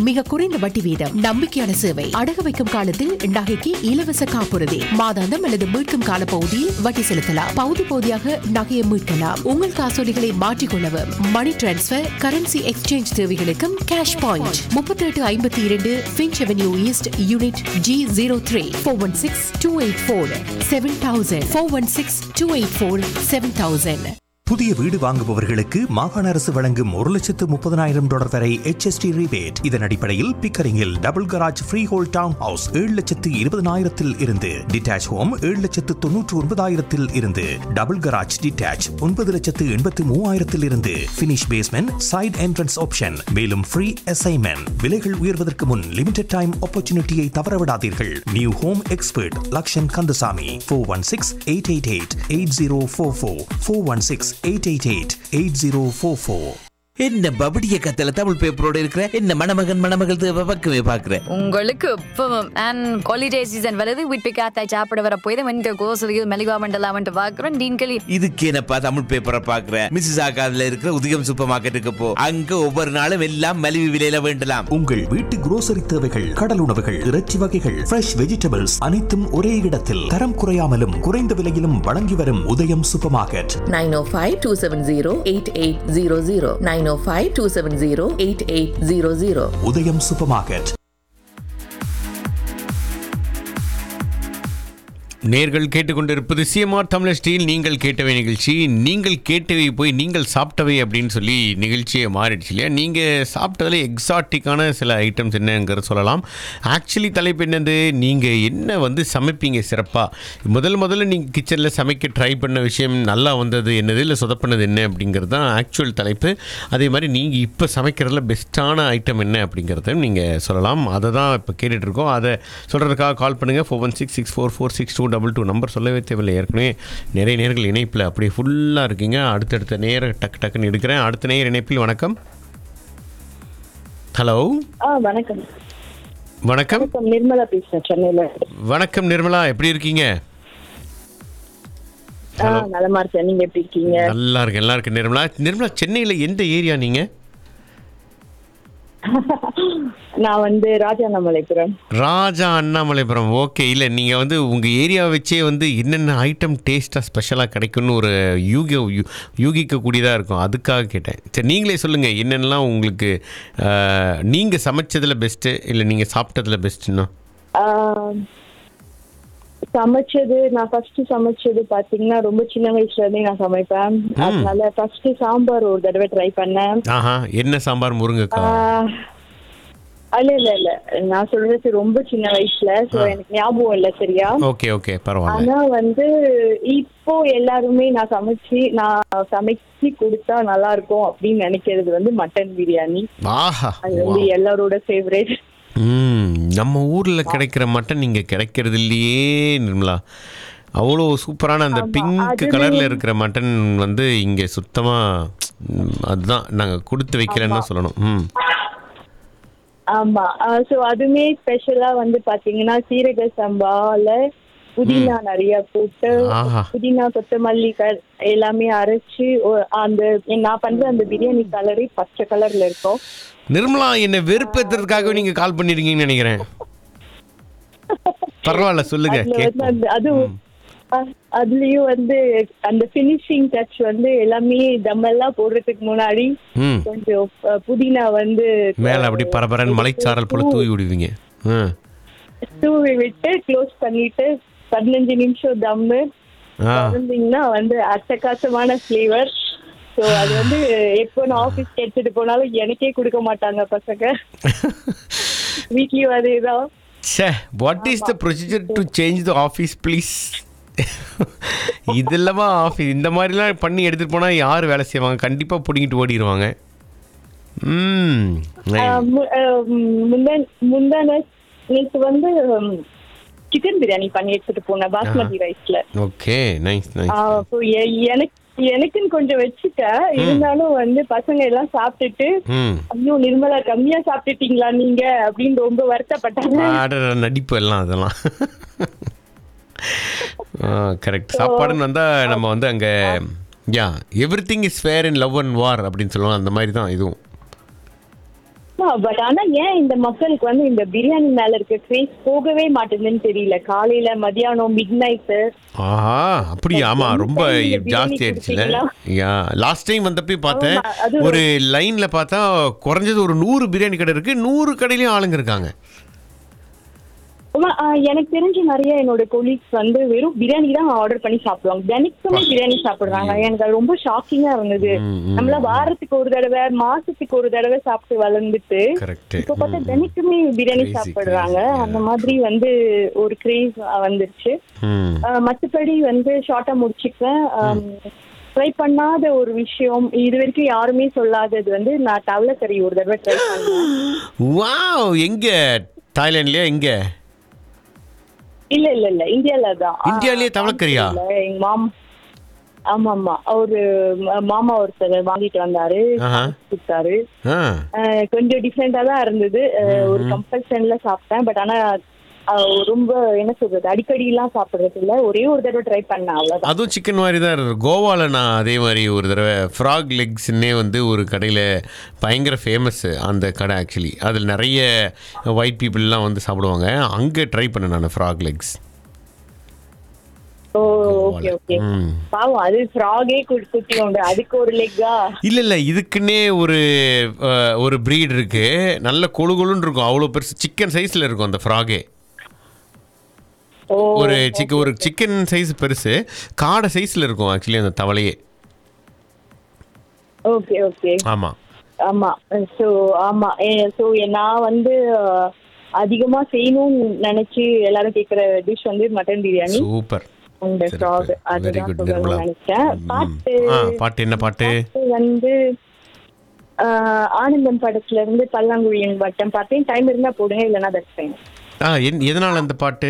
மிக குறைந்த வட்டி வீதம் நம்பிக்கையான சேவை அடகு வைக்கும் காலத்தில் நகைக்கு இலவச காப்புறுதி மாதாந்தம் அல்லது மீட்கும் கால பகுதியில் வட்டி செலுத்தலாம் பகுதி பகுதியாக நகையை மீட்கலாம் உங்கள் காசோலிகளை மாற்றிக்கொள்ளவும் மணி டிரான்ஸ்பர் கரன்சி எக்ஸ்சேஞ்ச் தேவைகளுக்கும் கேஷ் பாயிண்ட் முப்பத்தி எட்டு ஐம்பத்தி இரண்டு Finch avenue east unit G zero three four one six two eight four seven thousand four one six two eight four seven thousand
புதிய வீடு வாங்குபவர்களுக்கு மாகாண அரசு வழங்கும் ஒரு லட்சத்து முப்பதனாயிரம் டாலர் வரை HST rebate இதன் அடிப்படையில் பிக்கரிங்கில் double garage freehold townhouse ஏழு லட்சத்து இருபதனாயிரத்தில் இருந்து டிட்டாச் ஹோம் ஏழு லட்சத்து தொன்னூற்று ஒன்பதாயிரத்தில் இருந்து டபுள் கராஜ் டிட்டாச் ஒன்பது லட்சத்து எண்பத்து மூவாயிரத்தில் இருந்து finish basement side entrance option மேலும் ஃப்ரீ அசைன்மெண்ட் விலைகள் உயர்வதற்கு முன் லிமிடெட் டைம் ஆப்பர்ச்சுனிட்டியை தவறவிடாதீர்கள் new home expert Lakshan Kandasamy four one six eight eight eight eight zero four four four one six eight eight eight eight zero four four
என்ன பபடிய கத்தல தமிழ் பேப்பரோட இருக்கிற என்ன மணமகன் மணமகள் தேவை பக்கமே பாக்குற
உங்களுக்கு இப்பவும் அண்ட் ஹாலிடே சீசன் வருது வீட்டு காத்தாய் சாப்பிட வர போய் தான் வந்து கோசலியில் மெலிவா மண்டலாமன்ட்டு பார்க்குறோம் டீன் களி
இதுக்கு என்னப்பா தமிழ் பேப்பரை பாக்குற மிஸ்ஸஸ் ஆகாதுல இருக்கிற உதயம் சூப்பர் மார்க்கெட்டுக்கு போ அங்க ஒவ்வொரு நாளும் எல்லாம் மலிவு விலையில வேண்டலாம்
உங்கள் வீட்டு grocery தேவைகள் கடல் உணவுகள் இறைச்சி வகைகள் ஃப்ரெஷ் வெஜிடபிள்ஸ் அனைத்தும் ஒரே இடத்தில் தரம் குறையாமலும் குறைந்த விலையிலும் வழங்கி வரும் உதயம் சூப்பர் மார்க்கெட்
905-270-8800 905-270-8800
உதயம் சூப்பர் மார்க்கெட்
நேர்கள் கேட்டுக்கொண்டிருப்பது சிஎம்ஆர் தமிழ் ஸ்டீல் நீங்கள் கேட்டவை நிகழ்ச்சி நீங்கள் கேட்டவை போய் நீங்கள் சாப்பிட்டவை அப்படின்னு சொல்லி நிகழ்ச்சியை மாறிடுச்சு இல்லையா நீங்கள் சாப்பிட்டதில் எக்ஸாட்டிக்கான சில ஐட்டம்ஸ் என்னங்கிறத சொல்லலாம் ஆக்சுவலி தலைப்பு என்னது நீங்கள் என்ன வந்து சமைப்பீங்க சிறப்பாக முதல் முதல்ல நீங்கள் கிச்சனில் சமைக்க ட்ரை பண்ண விஷயம் நல்லா வந்தது என்னது இல்லை சொதப்பினது என்ன அப்படிங்கிறது தான் ஆக்சுவல் தலைப்பு அதே மாதிரி நீங்கள் இப்போ சமைக்கிறதுல பெஸ்ட்டான ஐட்டம் என்ன அப்படிங்கிறத நீங்கள் சொல்லலாம் அதை தான் இப்போ கேட்டுட்ருக்கோம் அதை சொல்கிறதுக்காக கால் பண்ணுங்கள் four one six six four four six two double two number சொல்லவே தேவையில்லை ஏற்கனவே நிறைய நேர்கள் இணைப்பில் அப்படியே ஃபுல்லாக இருக்கீங்க அடுத்தடுத்த நேர டக்கு டக்குன்னு எடுக்கிறேன் அடுத்த நேர இணைப்பில் வணக்கம் ஹலோ
ஆ வணக்கம்
வணக்கம்
வணக்கம் நிர்மலா பேசுறேன் சென்னையில
வணக்கம் நிர்மலா எப்படி இருக்கீங்க
ஆ நலமா இருக்கேன் நீங்க எப்படி இருக்கீங்க
நல்லா இருக்கு நல்லா இருக்கு நிர்மலா நிர்மலா சென்னையில் எந்த ஏரியா நீங்கள்
நான் வந்து ராஜாண்ணாமலைபுரம்
ராஜா அண்ணாமலைபுரம் ஓகே இல்லை நீங்கள் வந்து உங்கள் ஏரியா வச்சே வந்து என்னென்ன ஐட்டம் டேஸ்ட்டாக ஸ்பெஷலாக கிடைக்கும்னு ஒரு யூக யூ- யூகிக்கக்கூடியதாக இருக்கும் அதுக்காக கேட்டேன் சரி நீங்களே சொல்லுங்கள் என்னென்னலாம் உங்களுக்கு நீங்கள் சமைச்சதில் பெஸ்ட்டு இல்லை நீங்கள் சாப்பிட்டதில் பெஸ்ட்டுன்னா
ஆ, சமைச்சது நான் ஃபர்ஸ்ட் சமைச்சது பாத்தீங்கன்னா ரொம்ப சின்ன வயசுல இருந்தே நான் சமைப்பேன் அதனால ஃபர்ஸ்ட் சாம்பார் ஒரு தடவை ட்ரை பண்ணேன்
ஆஹா என்ன சாம்பார்
ஆ,
முருங்கைக்காய்
இல்ல இல்ல இல்ல நான் சொல்றது ரொம்ப சின்ன வயசுல சோ எனக்கு ஞாபகம் இல்ல சரியா
ஓகே ஓகே பரவாயில்ல
ஆனா வந்து இப்போ எல்லாருமே நான் சமைச்சு நான் சமைச்சு கொடுத்தா நல்லா இருக்கும் அப்படின்னு நினைக்கிறது வந்து மட்டன் பிரியாணி
ஆஹா
அது வந்து எல்லாரோட ஃபேவரேட்
ம் நம்ம ஊரில் கிடைக்கிற மட்டன் இங்கே கிடைக்கிறது இல்லையே நிர்மலா அவ்வளோ சூப்பரான அந்த பிங்க் கலரில் இருக்கிற மட்டன் வந்து இங்கே சுத்தமாக அதுதான் நாங்கள் கொடுத்து வைக்கலன்னு தான் சொல்லணும் ம்
ஆமா சோ அதுமே ஸ்பெஷலா வந்து பாத்தீங்கன்னா சீரக சம்பால புதினா நிறைய போட்டு
ஆஹா.
புதினா கொத்தமல்லி க- எல்லாமே அரைச்சு ஒ- அந்த நான் பண்ற அந்த பிரியாணி கலரே பச்சை கலர்ல இருக்கும்
நிர்மலா என்னை வெறுப்பேற்றுறதுக்காகவே நீங்கள் கால் பண்ணிருக்கீங்கன்னு நினைக்கிறேன் பரவாயில்ல சொல்லுங்க
அதுல வந்து
கேட்போம்
அந்த அது அ- அதுலயும் வந்து அந்த ஃபினிஷிங் டச் வந்து எல்லாமே தம்மெல்லாம் போடுறதுக்கு முன்னாடி
ம்
கொஞ்சம் அ, புதினா வந்து
மேலே அப்படி பரபரன்னு மலைச்சாரல் போல தூவி விடுவீங்க ம்
தூவி விட்டு க்ளோஸ் பண்ணிட்டு பதினஞ்சு நிமிஷம் தம்மு
ஆ
இருந்தீங்கன்னா வந்து அட்டகாசமான ஃப்ளேவர் ஸோ அது வந்து எப்போ நான் ஆஃபீஸ்க்கு எடுத்துட்டு போனாலும் எனக்கே கொடுக்க மாட்டாங்க பசங்க வீட்லயும் அதேதான்
ச்சே what is the procedure to change the office please இதெல்லாமா ஆஃபீஸ் இந்த மாதிரிலாம் பண்ணி எடுத்துகிட்டு போனால் யார் வேலை செய்வாங்க கண்டிப்பாக பிடிங்கிட்டு ஓடிடுவாங்க ம்
ஆஹ் மு- ஆஹ் முந்தா- முந்தான நேற்று வந்து சிக்கன் பிரியாணி பண்ணி எடுத்துட்டு போனேன் பாஸ்மதி ரைஸ்ல
ஓகே நைஸ் நைஸ்
அப்போ எ- எனக்கு எனக்குன்னு கொஞ்சம் வச்சுட்டேன் இருந்தாலும் வந்து பசங்க எல்லாம் சாப்பிட்டுட்டு
ம்
ஐயோ நிர்மலா கம்மியா சாப்பிட்டுட்டீங்களா நீங்க அப்படின்னு ரொம்ப வருத்தப்பட்டாங்க
ஆடற நடிப்பு எல்லாம் அதெல்லாம் கரெக்ட் சாப்பாடுன்னு வந்தால் நம்ம வந்து அங்கே யா everything is fair in love and war அப்படின்னு சொல்லுவோம் அந்த மாதிரி தான் இதுவும்
பட் ஆனா ஏன் இந்த மக்களுக்கு வந்து இந்த பிரியாணி மேல இருக்க கிரேஸ் போகவே மாட்டேங்குதுன்னு தெரியல காலையில மதியானம் மிட் நைட்டு
ஆஹா அப்படியா ஆமா ரொம்ப
Any time நீங்க
ஜாஸ்தி
பிரியாணி
ஆயிடுச்சுல
கொடுத்தீங்களா?
யா லாஸ்ட் டைம் வந்தப்போ பார்த்தேன்
ஆமா, அது
ஒரு லைன்ல பார்த்தா குறைஞ்சது ஒரு நூறு பிரியாணி கடை இருக்கு நூறு கடையிலயும் ஆளுங்க இருக்காங்க
ஆமா, ஆ, எனக்கு தெரிஞ்ச நிறைய என்னோட கொலீக்ஸ் வந்து வெறும் பிரியாணி தான் ஆர்டர் பண்ணி சாப்பிடுவாங்க தினைக்குமே பிரியாணி சாப்பிடுறாங்க எனக்கு அது ரொம்ப ஷாக்கிங்கா இருந்தது
ம், ம்,
நம்மள வாரத்துக்கு ஒரு தடவை மாசத்துக்கு ஒரு தடவை சாப்பிட்டு வளர்ந்துட்டு
கரெக்ட்
இப்ப பார்த்தா தினைக்குமே பிரியாணி
Crazy,
சாப்பிடுறாங்க
crazy, yeah.
அந்த மாதிரி வந்து ஒரு கிரேஸ் வந்துருச்சு
ம்
ஆ, மத்தபடி வந்து ஷார்ட்டா முடிச்சுக்குவேன் ட்ரை பண்ணாத ஒரு விஷயம் இது வரைக்கும் யாருமே சொல்லாதது வந்து நான் தவளை கறி ஒரு தடவை ட்ரை பண்ணேன்
வாவ் எங்க தாய்லாண்ட்லயா எங்க
இல்ல இல்ல இல்ல இந்தியால தான் ஆ,
இந்தியாலயே தவளைக்கறியா?
இல்ல, எங்க மாம் ஆமா ஆமா அவரு ம- மாமா ஒருத்தர் வாங்கிட்டு வந்தாரு
ஆஹா.
கொடுத்தாரு
ஆ
அஹ், கொஞ்சம் டிஃப்ரெண்டா தான் இருந்தது அஹ், ஒரு கம்பல்ஷன்ல சாப்பிட்டேன் பட் ஆனா அஹ், ரொம்ப என்ன சொல்றது அடிக்கடி எல்லாம் சாப்பிடுறது இல்ல ஒரே ஒரு தடவை ட்ரை பண்ணேன் அவ்வளவுதான்
அதுவும் சிக்கன் மாதிரி தான் இருக்கும் கோவாவில் நான் அதே மாதிரி ஒரு தடவை ஃப்ராக் லெக்ஸ்ன்னே வந்து ஒரு கடையில் பயங்கர ஃபேமஸ் அந்த கடை ஆக்சுவலி அதில் நிறைய ஒயிட் பீப்புளெலாம் வந்து சாப்பிடுவாங்க அங்கே ட்ரை பண்ணேன் நான் frog legs
oh okay okay
ம்
பாவம் அது ஃப்ராகே குட்டி உண்டு அதுக்கு ஒரு லெக்கா
இல்லை இல்லை இதுக்குன்னே ஒரு அஹ், ஒரு ப்ரீட் இருக்கு நல்ல கொழு கொழுன்னு இருக்கும் அவ்வளோ பெருசு சிக்கன் சைஸில் இருக்கும் அந்த ஃப்ராகே
ஓ
ஒரு சிக்க ஒரு சிக்கன் சைஸ் பெருசு காடை சைஸில் இருக்கும் ஆக்சுவலி அந்த தவளையே
ஓகே ஓகே
ஆமாம்
ஆமா சோ ஆமா சோ நான் வந்து அஹ், அதிகமா செய்யணும்னு நினைச்சு எல்லாரும் கேக்குற டிஷ் வந்து மட்டன் பிரியாணி
சூப்பர்
அந்த
சிறப்பு.
ஃப்ராக்
Very
அதுதான்
good,
சொல்லணும்னு
நிர்மலா.
நினைச்சேன்
ம்.
பாட்டு
ஆ பாட்டு என்ன பாட்டு
பாட்டு வந்து அஹ், ஆனந்தம் படத்துல இருந்து பல்லாங்குழியின் வட்டம் பார்த்தேன் டைம் இருந்தா போடுங்க இல்லைன்னா தட்ஸ்
ஆ என் எதனால் அந்த பாட்டு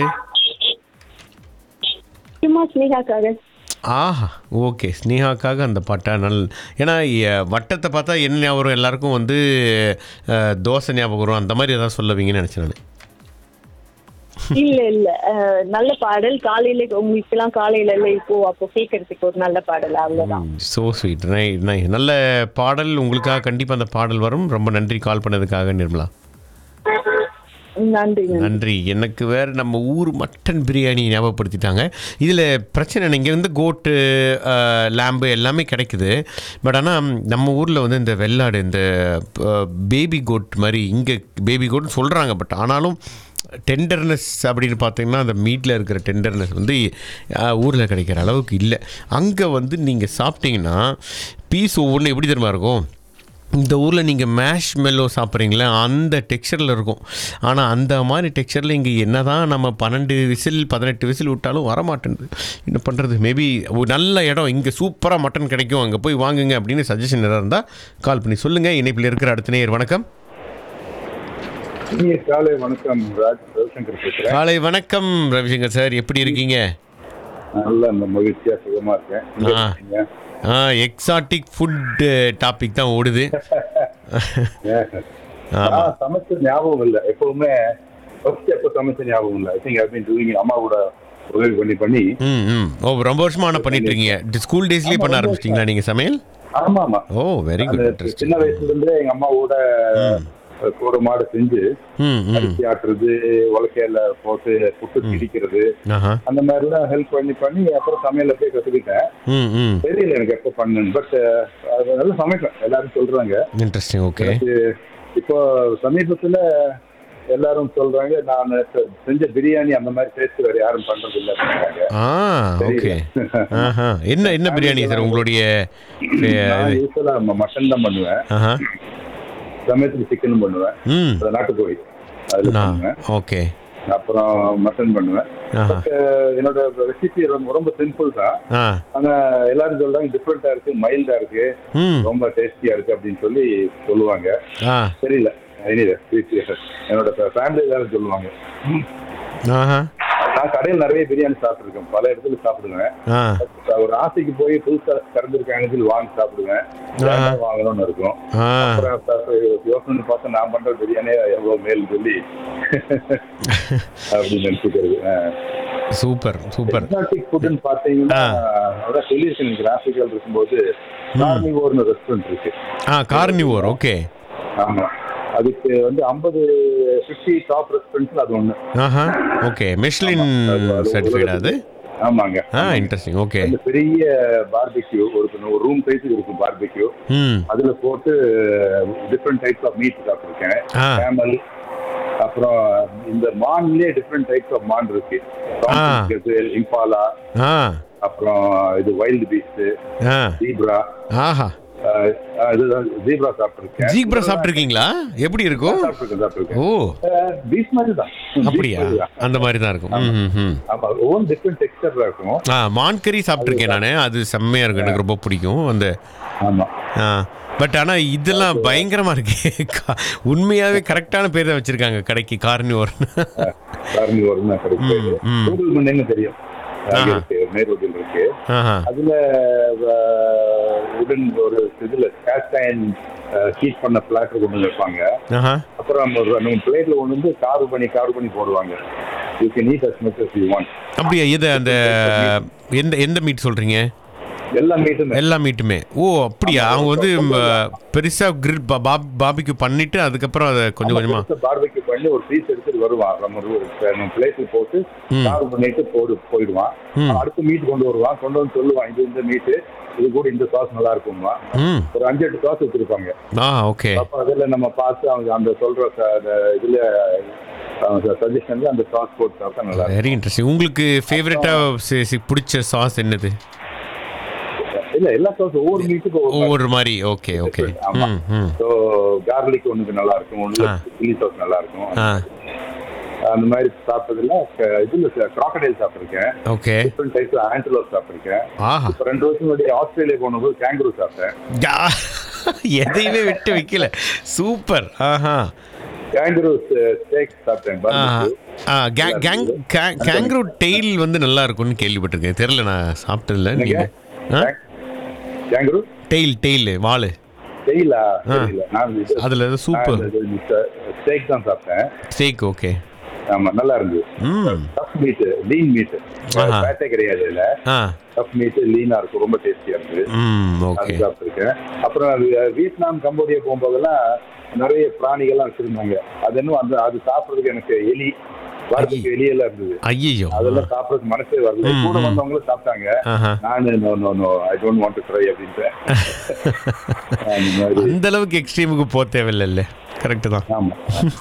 சும்மா ஸ்னேகாக்காக
ஆஹா ஓகே ஸ்னேகாக்காக அந்த பாட்டா நல் ஏன்னா எ, வட்டத்தை பார்த்தா என்ன ஞாபகம் வரும் எல்லாருக்கும் வந்து அஹ், தோசை ஞாபகம் வரும் அந்த மாதிரி ஏதாவது சொல்லுவீங்கன்னு நினச்சேன் நான்
இல்ல இல்ல அஹ், நல்ல பாடல் காலையில உங்களுக்கு எல்லாம் காலையில இல்ல இப்போ அப்போ கேட்கறதுக்கு ஒரு நல்ல பாடல் அவ்வளவுதான்
ஸோ ஸ்வீட் நை நை நல்ல பாடல் உங்களுக்காக கண்டிப்பாக அந்த பாடல் வரும் ரொம்ப நன்றி கால் பண்ணதுக்காக நிர்மலா
நன்றி நன்றி
நன்றி எனக்கு வேறு நம்ம ஊர் மட்டன் பிரியாணி ஞாபகப்படுத்திட்டாங்க இதில் பிரச்சனை இங்கே வந்து கோட்டு லேம்பு எல்லாமே கிடைக்குது பட் ஆனால் நம்ம ஊரில் வந்து இந்த வெள்ளாடு இந்த பேபி கோட் மாதிரி இங்கே பேபி கோட்னு சொல்கிறாங்க பட் ஆனாலும் டெண்டர்னஸ் அப்படின்னு பார்த்தீங்கன்னா அந்த மீட்டில் இருக்கிற டெண்டர்னஸ் வந்து ஊரில் கிடைக்கிற அளவுக்கு இல்லை அங்கே வந்து நீங்கள் சாப்பிட்டீங்கன்னா பீஸ் ஒவ்வொன்றும் எப்படி தெரியுமா இருக்கும் இந்த ஊரில் நீங்கள் மேஷ் மெல்லோ சாப்பிட்றீங்களே அந்த டெக்ஸ்சரில் இருக்கும் ஆனால் அந்த மாதிரி டெக்ஸ்சரில் இங்கே என்ன தான் நம்ம பன்னெண்டு விசில் பதினெட்டு விசில் விட்டாலும் வரமாட்டேங்குது என்ன பண்ணுறது மேபி ஒரு நல்ல இடம் இங்கே சூப்பராக மட்டன் கிடைக்கும் அங்கே போய் வாங்குங்க அப்படின்னு சஜஷன் எதாவது இருந்தால் கால் பண்ணி சொல்லுங்கள் இணைப்பில் இருக்கிற அடுத்த நேயர் வணக்கம்
இனிய காலை வணக்கம் ராஜ் ரவிசங்கர் பேசுறேன்
காலை வணக்கம் ரவிசங்கர் சார் எப்படி இருக்கீங்க
நல்ல அந்த மகிழ்ச்சியா சுகமா இருக்கேன் நீங்க
ஆ.
எப்படி இருக்கீங்க?
ஆ எக்ஸாட்டிக் ஃபுட் டாபிக் தான் ஓடுது ஆமாம்
நான் சமைச்ச ஞாபகம் இல்ல எப்பவுமே ஃபர்ஸ்ட் எப்ப சமைச்ச ஞாபகம் இல்ல I think I been doing அம்மா கூட உதவி பண்ணி பண்ணி
ம் ம் ஓ ரொம்ப வருஷமா ஆனால் பண்ணிட்டு இருக்கீங்க ஸ்கூல் டேஸ்லேயே பண்ண ஆரம்பிச்சிட்டிங்களா நீங்கள் சமையல்
ஆமா ஆமா
ஓ வெரி குட்
அது
இன்ட்ரெஸ்டிங்
சின்ன வயசுல இருந்தே எங்க அம்மாவோட கூட மாடு செஞ்சு
ம் ம்
அரிசி ஆட்டுறது உலக்கையில போட்டு புட்டு திடிக்கிறது
ஆஹா
அந்த மாதிரி எல்லாம் ஹெல்ப் பண்ணி பண்ணி அப்புறம் சமையல்ல போய் கத்துக்கிட்டேன்
ம் ம்
தெரியல எனக்கு எப்ப பண்ணுன்னு பட் அது நல்லா சமைப்பேன் எல்லாரும் சொல்றாங்க
இன்ட்ரெஸ்டிங் ஓகே
எனக்கு இப்போ சமீபத்துல எல்லாரும் சொல்றாங்க நான் செ- செஞ்ச பிரியாணி அந்த மாதிரி டேஸ்ட் வேற யாரும் பண்றது இல்ல அப்படிங்கிறாங்க.
ஆ ஓகே ஆஹா என்ன என்ன பிரியாணி சார் உங்களுடைய
நான் யூஸ்வலா மட்டன் தான் பண்ணுவேன்
ஆஹா
சமயத்துக்கு சிக்கனும் பண்ணுவேன்
ம்
அது நாட்டுக்கோழி அதுல பண்ணுவேன்
ஓகே
அப்புறம் மட்டன் பண்ணுவேன்
ஆஹா
But, அஹ், என்னோட ரெசிபி ரொம்ப ரொம்ப சிம்பிள் தான்
ஆ
ஆனா எல்லாரும் சொல்றாங்க டிஃப்ரெண்டா இருக்கு மைல்டா இருக்கு
ம்
ரொம்ப டேஸ்டியா இருக்கு அப்படின்னு சொல்லி சொல்லுவாங்க
ஆ
தெரியல Anyway, என்னோட ஃபேமிலி எல்லாரும் சொல்லுவாங்க
ஆஹா
நான் கடையில் நிறைய பிரியாணி சாப்பிட்டுருக்கேன் பல இடத்துல சாப்பிடுவேன்
ஆ
ஒரு ஆசைக்கு போய் புதுசா திறந்திருக்காங்கன்னு சொல்லி வாங்கி சாப்பிடுவேன் வேண்டாம் வாங்கணும்னு இருக்கும்
ஆ
அப்புறம் ச- யோசனை பார்த்து நான் பண்ற பிரியாணியே எவ்வளவு மேல் சொல்லி அப்படின்னு நினைச்சுக்கிறது
சூப்பர் சூப்பர்
எக்ஸாட்டிக் ஃபுட்னு பார்த்தீங்கன்னா அதான் சொல்லியிருக்கேன் எனக்கு ஆப்பிரிக்காவில் இருக்கும்போது கார்னிவோர்னு ரெஸ்டாரண்ட் இருக்கு
ஆ கார்னிவோர் ஓகே
ஆமா அதுக்கு வந்து ஐம்பது ஃபிஃப்டி டாப் ரெஸ்டாரண்ட்ஸ்ல அது ஒண்ணு
ஆஹா ஓகே மிஷ்லின் சர்டிஃபைட் அது
ஆமாங்க
ஆ இன்ட்ரெஸ்டிங் ஓகே
அந்த பெரிய பார்பிக்யூ ஒரு ஒரு ரூம் சைஸுக்கு இருக்கும் பார்பிக்யூ
ம்
அதுல போட்டு டிஃப்ரெண்ட் டைப்ஸ் ஆஃப் மீட் சாப்பிட்டுருக்கேன்
ஆ.
கேமல் அப்புறம் இந்த மான்லயே டிஃப்ரெண்ட் டைப்ஸ் ஆஃப் மான் இருக்கு
ஆ.
இம்பாலா
ஆ
அப்புறம் இது வைல்டு பீஸ்ட்
ஆ
ஜீப்ரா
ஆஹா
இதுதான் ஜீப்ரா சாப்பிட்டுருக்கேன்
ஜீப்ரா சாப்பிட்ருக்கீங்களா எப்படி இருக்கும்
சாப்பிட்டுருக்கேன் சாப்பிட்டுருக்கேன்
ஓ
பீஸ் மாதிரி தான்
அப்படியா
Beef மாதிரி தான்.
அந்த மாதிரி தான் இருக்கும் ம், ம், ம்.
ஆமா ஒவ்வொரு டிஃப்ரெண்ட் டெக்ஸ்டர்ல இருக்கும்
ஆ மான் கறி சாப்பிட்ருக்கேன் நான் அது செம்மையாக இருக்கும் எனக்கு ரொம்ப பிடிக்கும் அந்த
ஆமா
ஆ பட் ஆனால் இதெல்லாம் பயங்கரமா இருக்கு கா- உண்மையாவே கரெக்டான பேர் தான் வச்சிருக்காங்க கடைக்கு கார்னிவோர்
காரணி வரும்னா கிடைக்கும்
ம்.
கூகுள் மண்ணுங்க தெரியும் அங்க
ஆஹா.
இருக்கு நேர்வதில் இருக்கு
ஆஹா
அதுல உடன் ஒரு இதுல கேஸ்ட் அயன் ஹீட் பண்ண பிளாட்டர் கொண்டு வந்து வைப்பாங்க
ஆஹா
அப்புறம் நம்ம நம்ம பிளேட்ல கொண்டு வந்து கார்வ் பண்ணி கார்வ் பண்ணி போடுவாங்க you can eat as much as you want
அப்படியா இது அந்த எந்த எந்த மீட் சொல்றீங்க
எல்லா மீட்டும்
எல்லா மீட்டுமே ஓ அப்படியா அவங்க வந்து ம, பெருசா கிரில் பாபிக்கு பண்ணிட்டு அதுக்கப்புறம் அதை கொஞ்சம் கொஞ்சமா
பார்பிக்யூ பண்ணி ஒரு பீஸ் எடுத்துட்டு வருவான் நம்ம ஒரு நம்ம பிளேட்ல போட்டு
ம்.
கார்வ் பண்ணிட்டு போடு போயிடுவான்
ம்.
அடுத்த மீட் கொண்டு வருவான் கொண்டு வந்து சொல்லுவான் இது இந்த மீட்டு இது கூட இந்த சாஸ் நல்லா இருக்குமா
ம்
ஒரு அஞ்சு எட்டு சாஸ் வச்சிருப்பாங்க
ஆ ஓகே
அப்ப அதுல நம்ம பார்த்து அவங்க அந்த சொல்ற ச- அந்த இதுல சஜஷன்ல அந்த சாஸ் போட்டு சாப்பிட்டா நல்லா இருக்கும்
வெரி இன்ட்ரெஸ்டிங் உங்களுக்கு ஃபேவரட்டாக பிடிச்ச சாஸ் என்னது
இல்ல எல்லா சாஸ் ஒவ்வொரு மீட்டுக்கு ஒவ்வொரு
ஒவ்வொரு மாதிரி ஓகே ஓகே
ஆமா.
ம் ம்
ஸோ கார்லிக் ஒண்ணுக்கு நல்லா இருக்கும் ஒண்ணுல
ஆ.
சில்லி சாஸ் நல்லா இருக்கும்
ஆ
அந்த மாதிரி சாப்பிட்டதுல க- இதுல கிராக்கடைல் சாப்பிட்டிருக்கேன்
ஓகே
டிஃப்ரெண்ட் டைப்ஸ் ஆன்டலோப் சாப்பிட்டிருக்கேன்
ஆஹா
இப்ப ரெண்டு வருஷம் முன்னாடி ஆஸ்திரேலியா போனபோது கேங்கரூ சாப்பிட்டேன்
யா, எதையுமே விட்டு வைக்கல சூப்பர் ஆஹா
கேங்கரூ ஸ்டேக் சாப்பிட்டேன்
ஆஹா.
barbecue.
ஆ கே- கேங் கே- கேங்க்ரூ டெய்ல் வந்து நல்லா இருக்கும்னு கேள்விப்பட்டிருக்கேன் தெரியல நான் சாப்பிட்டதில்ல
என்னங்க?
நீங்க ஆ
கேங்கரூ
டெய்ல் டெய்ல் வால்
தெரியல
ஆ.
தெரியல நான் இது-
அதுல ஏதோ சூப்பு
ஸ்டேக் தான் சாப்பிட்டேன்
ஸ்டேக் ஓகே
ஆமா நல்லா இருந்தது
ம்
டஃப் மீட் லீன் மீட்
ஆஹா.
ஃபேட்டே கிடையாது இல்ல
ஆ
டஃப் மீட் லீனா இருக்கும் ரொம்ப டேஸ்டியா இருந்தது
ம்
அது
ஓகே
சாப்பிட்டுருக்கேன் அப்புறம் அது, அஹ், வியட்நாம் கம்போடியா போகும்போதெல்லாம் நிறைய பிராணிகள்லாம் வச்சிருந்தாங்க அது இன்னும் அந்த அது சாப்பிடுறதுக்கு எனக்கு எலி வரதுக்கு எலியெல்லாம் இருந்தது
ஐயோ
அதெல்லாம் சாப்பிடறதுக்கு மனசே வரல
ம்,
கூட
ம்.
வந்தவங்களும் சாப்பிட்டாங்க
ஆஹா
நானு no no no I don't want to try அப்படின்ட்டு அந்த மாதிரி
அந்த அளவுக்கு எக்ஸ்ட்ரீமுக்கு போக தேவையில்லைல்ல கரெக்டு தான்
ஆமா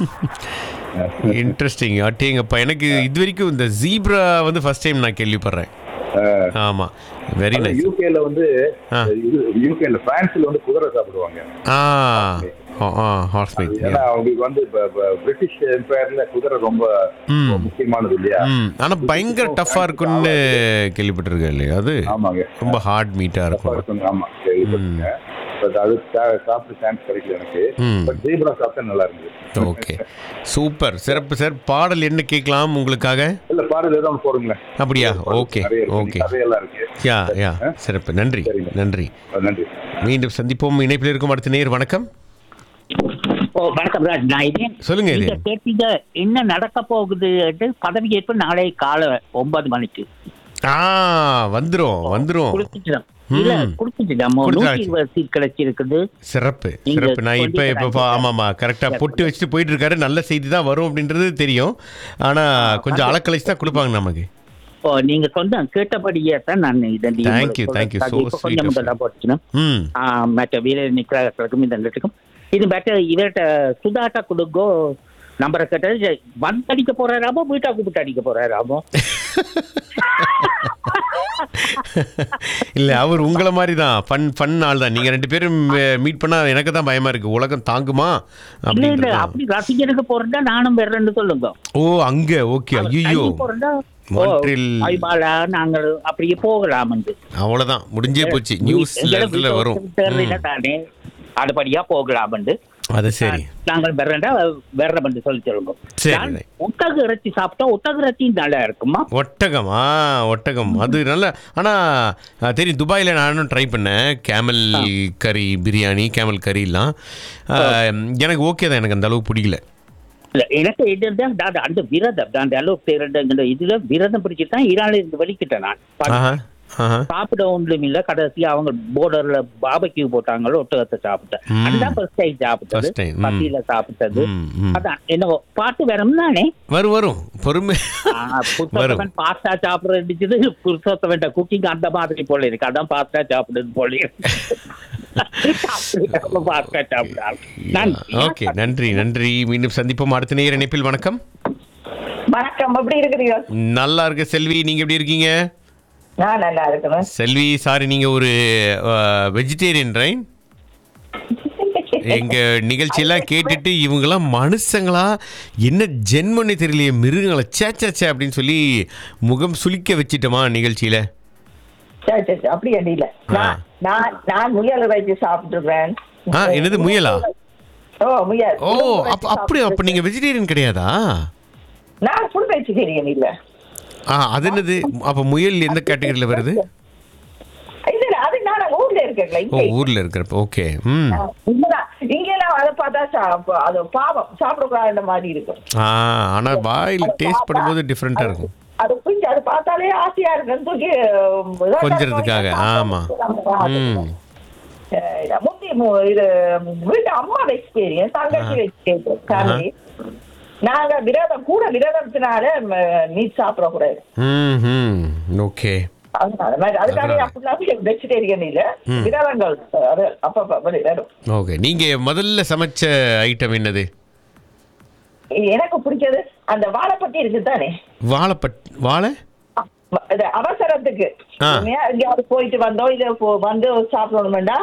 இன்ட்ரெஸ்டிங் அட்டேங்கப்பா எனக்கு இது வரைக்கும் இந்த ஜீப்ரா வந்து ஃபர்ஸ்ட் டைம் நான் கேள்விப்படுறேன் ஆமா வெரி நைஸ்
யூகேல வந்து
ஆ.
இது யூகேல பிரான்ஸ்ல வந்து குதிரை சாப்பிடுவாங்க
ஆ ஆ ஹார்ஸ் மீட்
ஏன்னா அவங்களுக்கு வந்து இப்ப- இப்ப பிரிட்டிஷ் எம்பையர்ல குதிரை ரொம்ப
ம்
முக்கியமானது இல்லையா
ம் ஆனா பயங்கர டஃப்பா இருக்கும்னு கேள்விப்பட்டிருக்கேன் இல்லையா அது
ஆமாங்க
ரொம்ப ஹார்ட் மீட்டா
தப்பா
இருக்கும்
இருக்குங்க. ஆமா கேள்விப்பட்டிருக்கேன் பட் அது சா- சாப்பிட்டு சான்ஸ் கிடைக்கல எனக்கு
ம்
பட் ஜீப்ரா சாப்பிட்டா நல்லா இருந்தது
ஓகே சூப்பர் சிறப்பு சார் பாடல் என்ன கேட்கலாம் உங்களுக்காக
இல்ல பாடல் ஏதோ ஒன்று போடுங்களேன்
அப்படியா ஓகே
நிறைய இருக்கு.
ஓகே
கதையெல்லாம் இருக்கு
யா யா சிறப்பு நன்றி
சரிங்க.
நன்றி
நன்றி
மீண்டும் சந்திப்போம் இணைப்பில் இருக்கும் அடுத்த நேர் வணக்கம்
ஓ வணக்கம் ராஜ் நான் இதே
சொல்லுங்க இது
நீங்க கேட்டீங்க என்ன நடக்க போகுது பதவியேற்பு நாளை காலை ஒன்பது மணிக்கு
ஆ வந்துரும் வந்துரும்
கொடுத்துட்டோம் இல்ல
ம்.
கொடுத்துட்டோம்
கொடுத்தாச்சு.
நூற்றி இருபது சீட் கிடைச்சிருக்குது
சிறப்பு
நீங்க
சிறப்பு நான் இப்போ இப்போ
சொல்லிட்டு
ஆமாம்மா கரெக்டாக பொட்டு வச்சுட்டு போயிட்டு இருக்காரு நல்ல செய்தி தான் வரும் அப்படின்றது தெரியும் ஆனால் கொஞ்சம் அலக்கழிச்சு தான் கொடுப்பாங்க நமக்கு
ஓ நீங்க சொந்த கேட்டபடியே தான் நான் இதை நீ
Thank you,
உங்களுக்கு
thank you.
சொல்றது.
So
இப்ப
sweet
கொஞ்சம்
of you.
முதல்ல போட்டுச்சுன்னா
ம்
மற்ற வீரர் நிற்கிறவர்களுக்கும் இந்த இடத்துக்கும் இது மற்ற இவர்கிட்ட சுதாட்டா கொடுங்கோ நம்பரை கேட்டது வந்து அடிக்க போறாராமோ வீட்டா கூப்பிட்டு அடிக்க போறாராமோ
இல்லை அவர் உங்களை மாதிரி தான் ஃபன் ஃபன் ஆள் தான் நீங்கள் ரெண்டு பேரும் மீட் பண்ணால் எனக்கு தான் பயமாக இருக்குது உலகம் தாங்குமா
இல்ல இல்ல
அப்படின்றது தான்.
அப்படி ரசிகனுக்கு போறதா நானும் வர்றேன்னு சொல்லுங்க
ஓ அங்கே ஓகே ஐயோ
தள்ளி போறதா
மான்ட்ரில்
ஐபாலா நாங்கள் அப்படியே போகலாம்
அவ்வளோதான் முடிஞ்சே போச்சு நியூஸ் லெவலில் வரும்
தேர்தல
ம்.
தானே அதுபடியா போகலாம்
அது சரி
நாங்கள் வெறண்டா வெறம் சொல்லி சொல்லுங்க
சரி.
நான் ஒட்டக இறைச்சி சாப்பிட்டா ஒட்டக இறைச்சி நல்லா இருக்குமா
ஒட்டகம் ஆ ஒட்டகம் அது நல்ல ஆனால் தெரியும் துபாயில் நானும் ட்ரை பண்ணேன் கேமல் கறி பிரியாணி கேமல் கறிலாம் ஆ, எனக்கு ஓகே தான் எனக்கு அந்த அளவுக்கு பிடிக்கல
இல்ல எனக்கு இதுதான் நான் அந்த விரதம் நான் அந்த அளவுக்கு தேர்ந்த இதுல விரதம் பிடிச்சிட்டு தான் ஈரான்ல இருந்து வெளிக்கிட்டேன் நான்
ஆஹா ஆஹா.
சாப்பிட ஒன்றும் இல்ல கடைசி அவங்க போர்டர்ல பாபக்யூ போட்டாங்களோ ஒட்டகத்தை சாப்பிட்டேன்
ம்.
அதுதான் ஃபர்ஸ்ட் டைம் சாப்பிட்டது
First time, ம்.
பசியில சாப்பிட்டது
ம், ம்.
அதான் என்ன பாட்டு வரும் தானே
வரும் வரும் பொறுமை
புருஷோத்தமன் பாஸ்தா சாப்பிட இருந்துச்சு புருஷோத்தமன் குக்கிங் அந்த மாதிரி போல இருக்கு அதான் பாஸ்தா சாப்பிடுது போல பாஸ்தா சாப்பிடாரு நன்றி
ஓகே நன்றி நன்றி மீண்டும் சந்திப்போம் அடுத்த நேர இணைப்பில் வணக்கம்
வணக்கம் எப்படி இருக்கிறீங்க
நல்லா இருக்கு செல்வி நீங்க எப்படி இருக்கீங்க
நான் நல்லா இருக்கிறேன்
செல்வி சாரி நீங்க ஒரு வெஜிடேரியன் ரைன் எங்க நிகழ்ச்சியெல்லாம் கேட்டுட்டு இவங்கெல்லாம் மனுஷங்களா என்ன ஜென்மனே தெரியலையே மிருகங்களா சே சே சே அப்படின்னு சொல்லி முகம் சுளிக்க வச்சிட்டோமா நிகழ்ச்சியில
சரி சரி சரி, அப்படி அடியில நான் நான் நான் முயல் இறைச்சி சாப்பிட்டுருக்கேன்
ஆ என்னது முயலா
ஓ முயல்
ஓ அப்ப அப்படி அப்ப நீங்க வெஜிடேரியன் கிடையாதா
நான் ஃபுல் வெஜிடேரியன் இல்ல
ஆ அது என்னது அப்ப முயல் எந்த கேட்டகரியில வருது
இல்ல இல்ல அது நான் அங்க ஊர்ல இருக்கேன்ல
ஓ
இங்கே
ஊர்ல இருக்கிறப்ப ஓகே ம்
இங்கதான் இங்கெல்லாம் அதை பார்த்தா சா- அது பாவம் சாப்பிடக்கூடாத மாதிரி இருக்கும்
ஆ ஆனா வாயில் டேஸ்ட் பண்ணும்போது டிஃப்ரெண்டா இருக்கும்
அது கொஞ்சம் அது பார்த்தாலே ஆசையா இருக்குன்னு தூக்கி உம், இதான்
கொஞ்சறதுக்காக ஆமா ம்
அஹ் முந்தி மு- இது வீட்டு அம்மா வெஜிடேரியன் தங்கச்சி வெஜிடேரியன் ஃபேமிலி நாங்க விரதம் கூட விரதத்தினால மீட் சாப்பிடக்கூடாது
ம் ம் ஓகே
அதனால மாதிரி அதுக்காக அப்படிலாம் வெஜிடேரியன் இல்ல
ம்.
விரதங்கள் அது அப்பப்ப வரும், வரும்
ஓகே நீங்க முதல்ல சமைச்ச ஐட்டம் என்னது
எனக்கு பிடிச்சது அந்த வாழைப்பட்டி இருக்கு தானே
வாழைப்பட் வாழை
இது அவசரத்துக்கு
ஆ.
உண்மையா எங்கேயாவது போயிட்டு வந்தோம் இல்ல போ- வந்து சாப்பிடணும்னா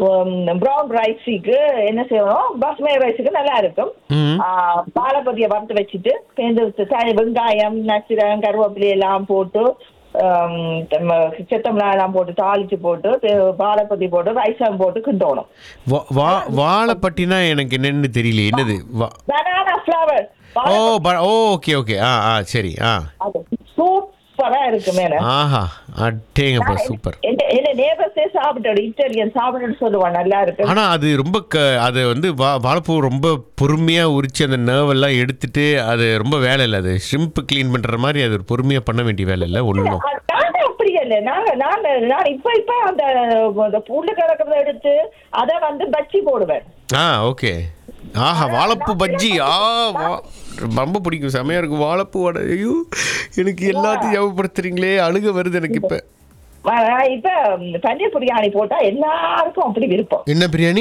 ப்ரௌன் ரைஸுக்கு என்ன செய்யணும் பாஸ்மதி ரைஸுக்கு நல்லா இருக்கும்
ம்
ஆ, வாழைப்பத்தியை வறுத்து வச்சுட்டு சேர்ந்து தனி வெங்காயம் நச்சிரம் கருவேப்பிலை எல்லாம் போட்டு ஆம், நம்ம செத்தமிளா எல்லாம் போட்டு தாளிச்சு போட்டு தே- வாழைப்பத்தி போட்டு ரைஸம் போட்டு கிண்டோணும்
வா- வா வாழைப்பட்டினா எனக்கு என்னன்னு தெரியல என்னது வா
பனானா ஃப்ளவர்
ஓ ப- ஓ ஓகே ஓகே ஆ ஆ சரி ஆ
அது சூப்பரா இருக்கு மேல
ஆஹா அட்டேங்கப்பா சூப்பர்
என்ன நேபர்ஸே சாப்பிட்டோம் இட்டாலியன் சாப்பிட்டுன்னு சொல்லுவான் நல்லா இருக்கு
ஆனா அது ரொம்ப க அது வந்து வா வாழைப்பூ ரொம்ப பொறுமையா உரிச்சு அந்த nerve எல்லாம் எடுத்துட்டு அது ரொம்ப வேலை இல்லை அது ஷ்ரிம்ப் க்ளீன் பண்ற மாதிரி அது ஒரு பொறுமையா பண்ண வேண்டிய வேலை இல்லை ஒன்றும்
நாங்க அப்படி இல்ல நாங்க நான் நான் இப்ப இப்ப அந்த அந்த புல்லு கிடக்கிறத எடுத்து அதை வந்து பச்சி போடுவேன்
ஆ ஓகே ஆஹா வாழைப்பூ பஜ்ஜி ஆ வா- ரொம்ப பிடிக்கும் செமையா இருக்கும் வாழைப்பூ வடை ஐயோ எனக்கு எல்லாத்தையும் ஞாபகப்படுத்துறீங்களே அழுக வருது எனக்கு இப்ப
நான் இப்ப பன்னீர் பிரியாணி போட்டா எல்லாருக்கும் அப்படி விருப்பம்
என்ன பிரியாணி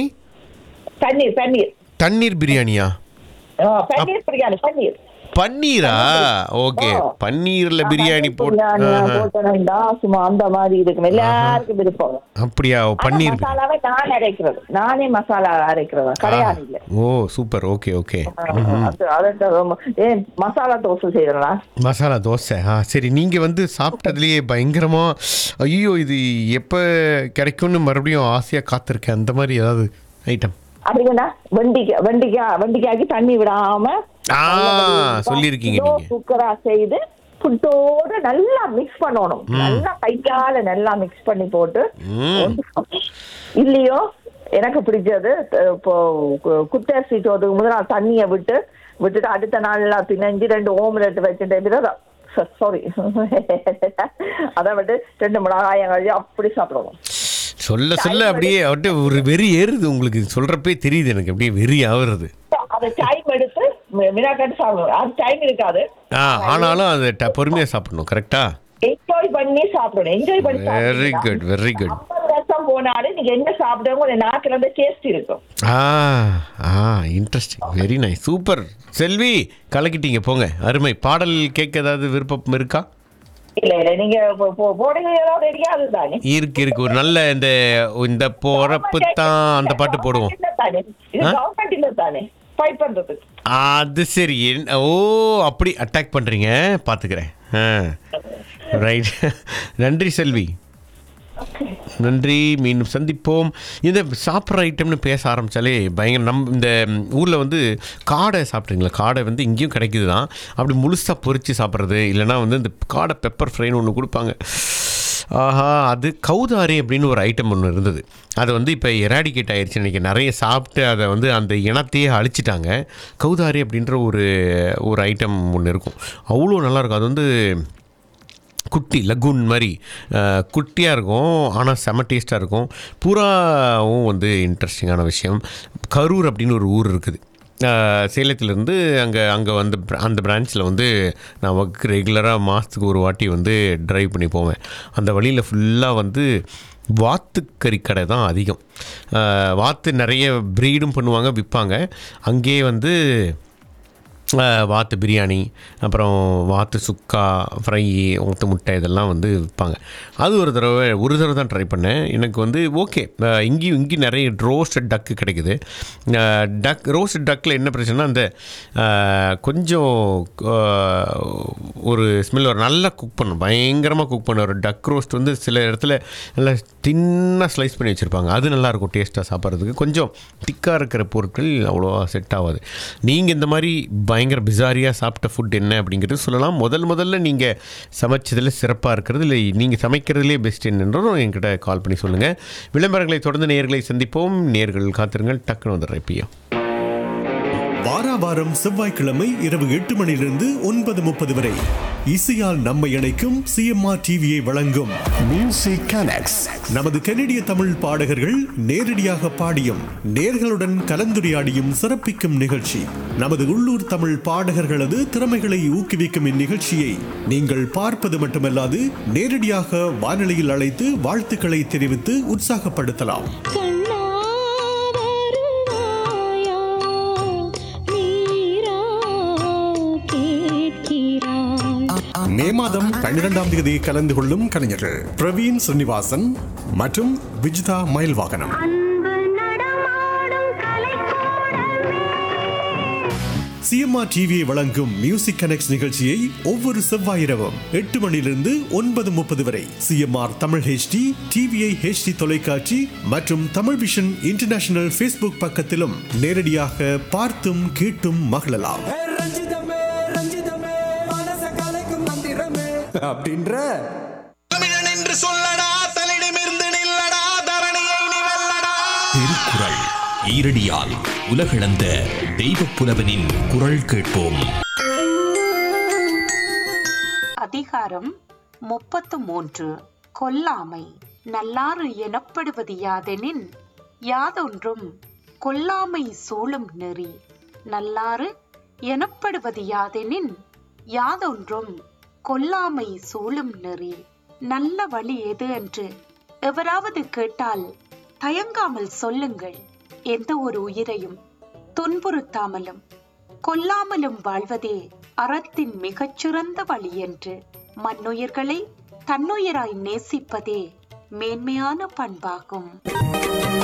பன்னீர் பன்னீர்
தண்ணீர் பிரியாணியா
ஆ, பன்னீர் பிரியாணி பன்னீர்
பன்னீரா ஓகே பன்னீர்ல பிரியாணி போட்டு
பிரியாணி
ஆஹா.
போட்டோம்னா சும்மா அந்த மாதிரி இருக்கும் எல்லாருக்கும் விருப்பம்
அப்படியா ஓ,
ஆனா
பன்னீர்
மசாலாவை நான் அரைக்கிறது நானே மசாலா அரைக்கிறது கடையாது இல்ல
ஓ சூப்பர் ஓகே ஓகே
அது அது ரொம்ப- ஏன் மசாலா தோசை செய்யறேன்
மசாலா தோசை ஆ சரி நீங்கள் வந்து சாப்பிட்டதுலேயே பயங்கரமாக ஐயோ இது எப்போ கிடைக்கும்னு மறுபடியும் ஆசையாக காத்திருக்கேன் அந்த மாதிரி ஏதாவது ஐட்டம்
அப்படின்னா வெண்டிக்காய் வெண்டிக்காய் வெண்டிக்காய்க்கு தண்ணி விடாம
ஆ சொல்லியிருக்கீங்க
கிலோ
நீங்கள்
குக்கரா செய்து புட்டோட நல்லா மிக்ஸ் பண்ணணும்
ம்.
நல்லா கையால நல்லா மிக்ஸ் பண்ணி போட்டு
ம்
இல்லையோ எனக்கு பிடிச்சது அஹ், இப்போ கு- குத்தரிசி சோத்துக்கு முதல் நாள் தண்ணியை விட்டு விட்டுட்டு அடுத்த நாள்ல பிணைஞ்சு ரெண்டு ஓம்லெட் வச்சுட்டு விரதம் சாரி அதை விட்டு ரெண்டு மிளகாயம் கழிச்சு அப்படி சாப்பிடுவோம்
சொல்ல சொல்ல அப்படியே அப்படியே ஒரு வெறி ஏறுது உங்களுக்கு சொல்கிறப்பே தெரியுது எனக்கு அப்படியே வெறி ஆகுறது
அதை டைம் எடுத்து மினாக்கட்டு சாப்பிடுவோம் அது டைம் இருக்காது
ஆ ஆனாலும் அதை ட பொறுமையாக சாப்பிடணும் கரெக்டாக
என்ஜாய் பண்ணி சாப்பிடணும் என்ஜாய் பண்ணி
வெரி
சாப்பிட்டீங்கன்னா,
குட் வெரி குட்
ஐம்பது வருஷம் போனாலும் நீங்க என்ன சாப்பிடுறவங்க உங்க நாக்குல இருந்து டேஸ்ட் இருக்கும்
ஆ ஆ interesting very nice super Selvi கலக்கிட்டீங்க போங்க அருமை பாடல் கேட்க ஏதாவது விருப்பம் இருக்கா
இல்ல இல்ல நீங்க போ- போ- போடுங்க ஏதாவது ரெடியாது தானே
இருக்கு இருக்கு ஒரு நல்ல இந்த இந்த போறப்பு தான் அந்த பாட்டு போடுவோம்
இல்ல தானே இது
ஆ?
கவர்மெண்ட் இல்ல தானே ஃபைட் பண்றதுக்கு
அது சரி என்ன- ஓ அப்படி அட்டாக் பண்றீங்க பாத்துக்கிறேன் ரைட் நன்றி செல்வி நன்றி மீண்டும் சந்திப்போம் இந்த சாப்பிட்ற ஐட்டம்னு பேச ஆரம்பித்தாலே பயங்கர நம் இந்த ஊரில் வந்து காடை சாப்பிட்றீங்களா காடை வந்து இங்கேயும் கிடைக்குது தான் அப்படி முழுசாக பொரித்து சாப்பிட்றது இல்லைனா வந்து இந்த காடை பெப்பர் ஃப்ரைன்னு ஒன்று கொடுப்பாங்க ஆஹா அது கௌதாரி அப்படின்னு ஒரு ஐட்டம் ஒன்று இருந்தது அது வந்து இப்போ எராடிகேட் ஆயிடுச்சு இன்றைக்கி நிறைய சாப்பிட்டு அதை வந்து அந்த இனத்தையே அழிச்சிட்டாங்க கௌதாரி அப்படின்ற ஒரு ஒரு ஐட்டம் ஒன்று இருக்கும் அவ்வளோ நல்லாயிருக்கும் அது வந்து குட்டி லகுன் மாதிரி குட்டியாக இருக்கும் ஆனால் செம டேஸ்ட்டாக இருக்கும் புறாவும் வந்து இன்ட்ரெஸ்டிங்கான விஷயம் கரூர் அப்படின்னு ஒரு ஊர் இருக்குது ஆஹ் சேலத்திலேருந்து அங்கே அங்கே வந்து br- அந்த பிரான்ச்சில் வந்து நான் ஒர்க் ரெகுலராக மாதத்துக்கு ஒரு வாட்டி வந்து ட்ரைவ் பண்ணி போவேன் அந்த வழியில் ஃபுல்லாக வந்து வாத்துக்கறி கடை தான் அதிகம் ஆஹ் வாத்து நிறைய ப்ரீடும் பண்ணுவாங்க விற்பாங்க அங்கேயே வந்து ஆஹ் வாத்து பிரியாணி அப்புறம் வாத்து சுக்கா ஃப்ரை ஊத்து முட்டை இதெல்லாம் வந்து விற்பாங்க அது ஒரு தடவை ஒரு தடவை தான் ட்ரை பண்ணேன் எனக்கு வந்து ஓகே இங்கேயும் இங்கேயும் நிறைய ரோஸ்டட் டக்கு கிடைக்குது டக் ரோஸ்டட் டக்கில் என்ன பிரச்சனைனா அந்த ஆஹ் கொஞ்சம் ஆஹ் ஒரு ஸ்மெல் ஒரு நல்லா குக் பண்ணும் பயங்கரமாக குக் பண்ண ஒரு டக் ரோஸ்ட் வந்து சில இடத்துல நல்லா தின்னாக ஸ்லைஸ் பண்ணி வச்சுருப்பாங்க அது நல்லாயிருக்கும் டேஸ்ட்டாக சாப்பிட்றதுக்கு கொஞ்சம் திக்காக இருக்கிற பொருட்கள் அவ்வளோவா செட் ஆகாது நீங்கள் இந்த மாதிரி பயங்கர பிசாரியாக சாப்பிட்ட ஃபுட் என்ன அப்படிங்கிறது சொல்லலாம் முதல் முதல்ல நீங்கள் சமைச்சதில் சிறப்பாக இருக்கிறது இல்லை நீங்கள் சமைக்கிறதுலே பெஸ்ட் என்னன்றதும் என்கிட்ட கால் பண்ணி சொல்லுங்கள் விளம்பரங்களை தொடர்ந்து நேர்களை சந்திப்போம் நேர்கள் காத்திருங்கள் டக்குன்னு வந்துடுறேன் இப்பயும்
வாரா வாரம் செவ்வாய்க்கிழமை இரவு எட்டு மணியிலிருந்து ஒன்பது முப்பது வரை இசையால் நம்மை இணைக்கும் சிஎம்ஆர் டிவியை வழங்கும் மியூசிக் கனெக்ட்ஸ் நமது கனடிய தமிழ் பாடகர்கள் நேரடியாக பாடியும் நேர்களுடன் கலந்துரையாடியும் சிறப்பிக்கும் நிகழ்ச்சி நமது உள்ளூர் தமிழ் பாடகர்களது திறமைகளை ஊக்குவிக்கும் இந்நிகழ்ச்சியை நீங்கள் பார்ப்பது மட்டுமல்லாது நேரடியாக வானொலியில் அழைத்து வாழ்த்துக்களை தெரிவித்து உற்சாகப்படுத்தலாம் மே மாதம் பன்னிரெண்டாம் தேதி கலந்து கொள்ளும் கலைஞர்கள் பிரவீன் ஸ்ரீனிவாசன் மற்றும் விஜிதா மயில்வாகனம் சிஎம்ஆர் டிவியை வழங்கும் மியூசிக் கனெக்ட் நிகழ்ச்சியை ஒவ்வொரு செவ்வாய் இரவும் எட்டு மணியிலிருந்து ஒன்பது முப்பது வரை CMR Tamil HD TVI HD தொலைக்காட்சி மற்றும் தமிழ் விஷன் இன்டர்நேஷனல் ஃபேஸ்புக் பக்கத்திலும் நேரடியாக பார்த்தும் கேட்டும் மகிழலாம்
அப்படின்ற
என்று சொல்லடா தலிடமிருந்து நில்லடா தரணியை நீ வெல்லடா
திருக்குறள் ஈரடியால் உலகளந்த தெய்வப் புலவனின் குரல் கேட்போம்
அதிகாரம் முப்பத்து மூன்று கொல்லாமை நல்லாறு எனப்படுவது யாதெனின் யாதொன்றும் கொல்லாமை சூழும் நெறி நல்லாறு எனப்படுவது யாதெனின் யாதொன்றும் கொல்லாமை சூழும் நெறி நல்ல வழி எது என்று எவராவது கேட்டால் தயங்காமல் சொல்லுங்கள் எந்த ஒரு உயிரையும் துன்புறுத்தாமலும் கொல்லாமலும் வாழ்வதே அறத்தின் மிகச்சிறந்த வழி என்று மண்ணுயிர்களை தன்னுயிராய் நேசிப்பதே மேன்மையான பண்பாகும்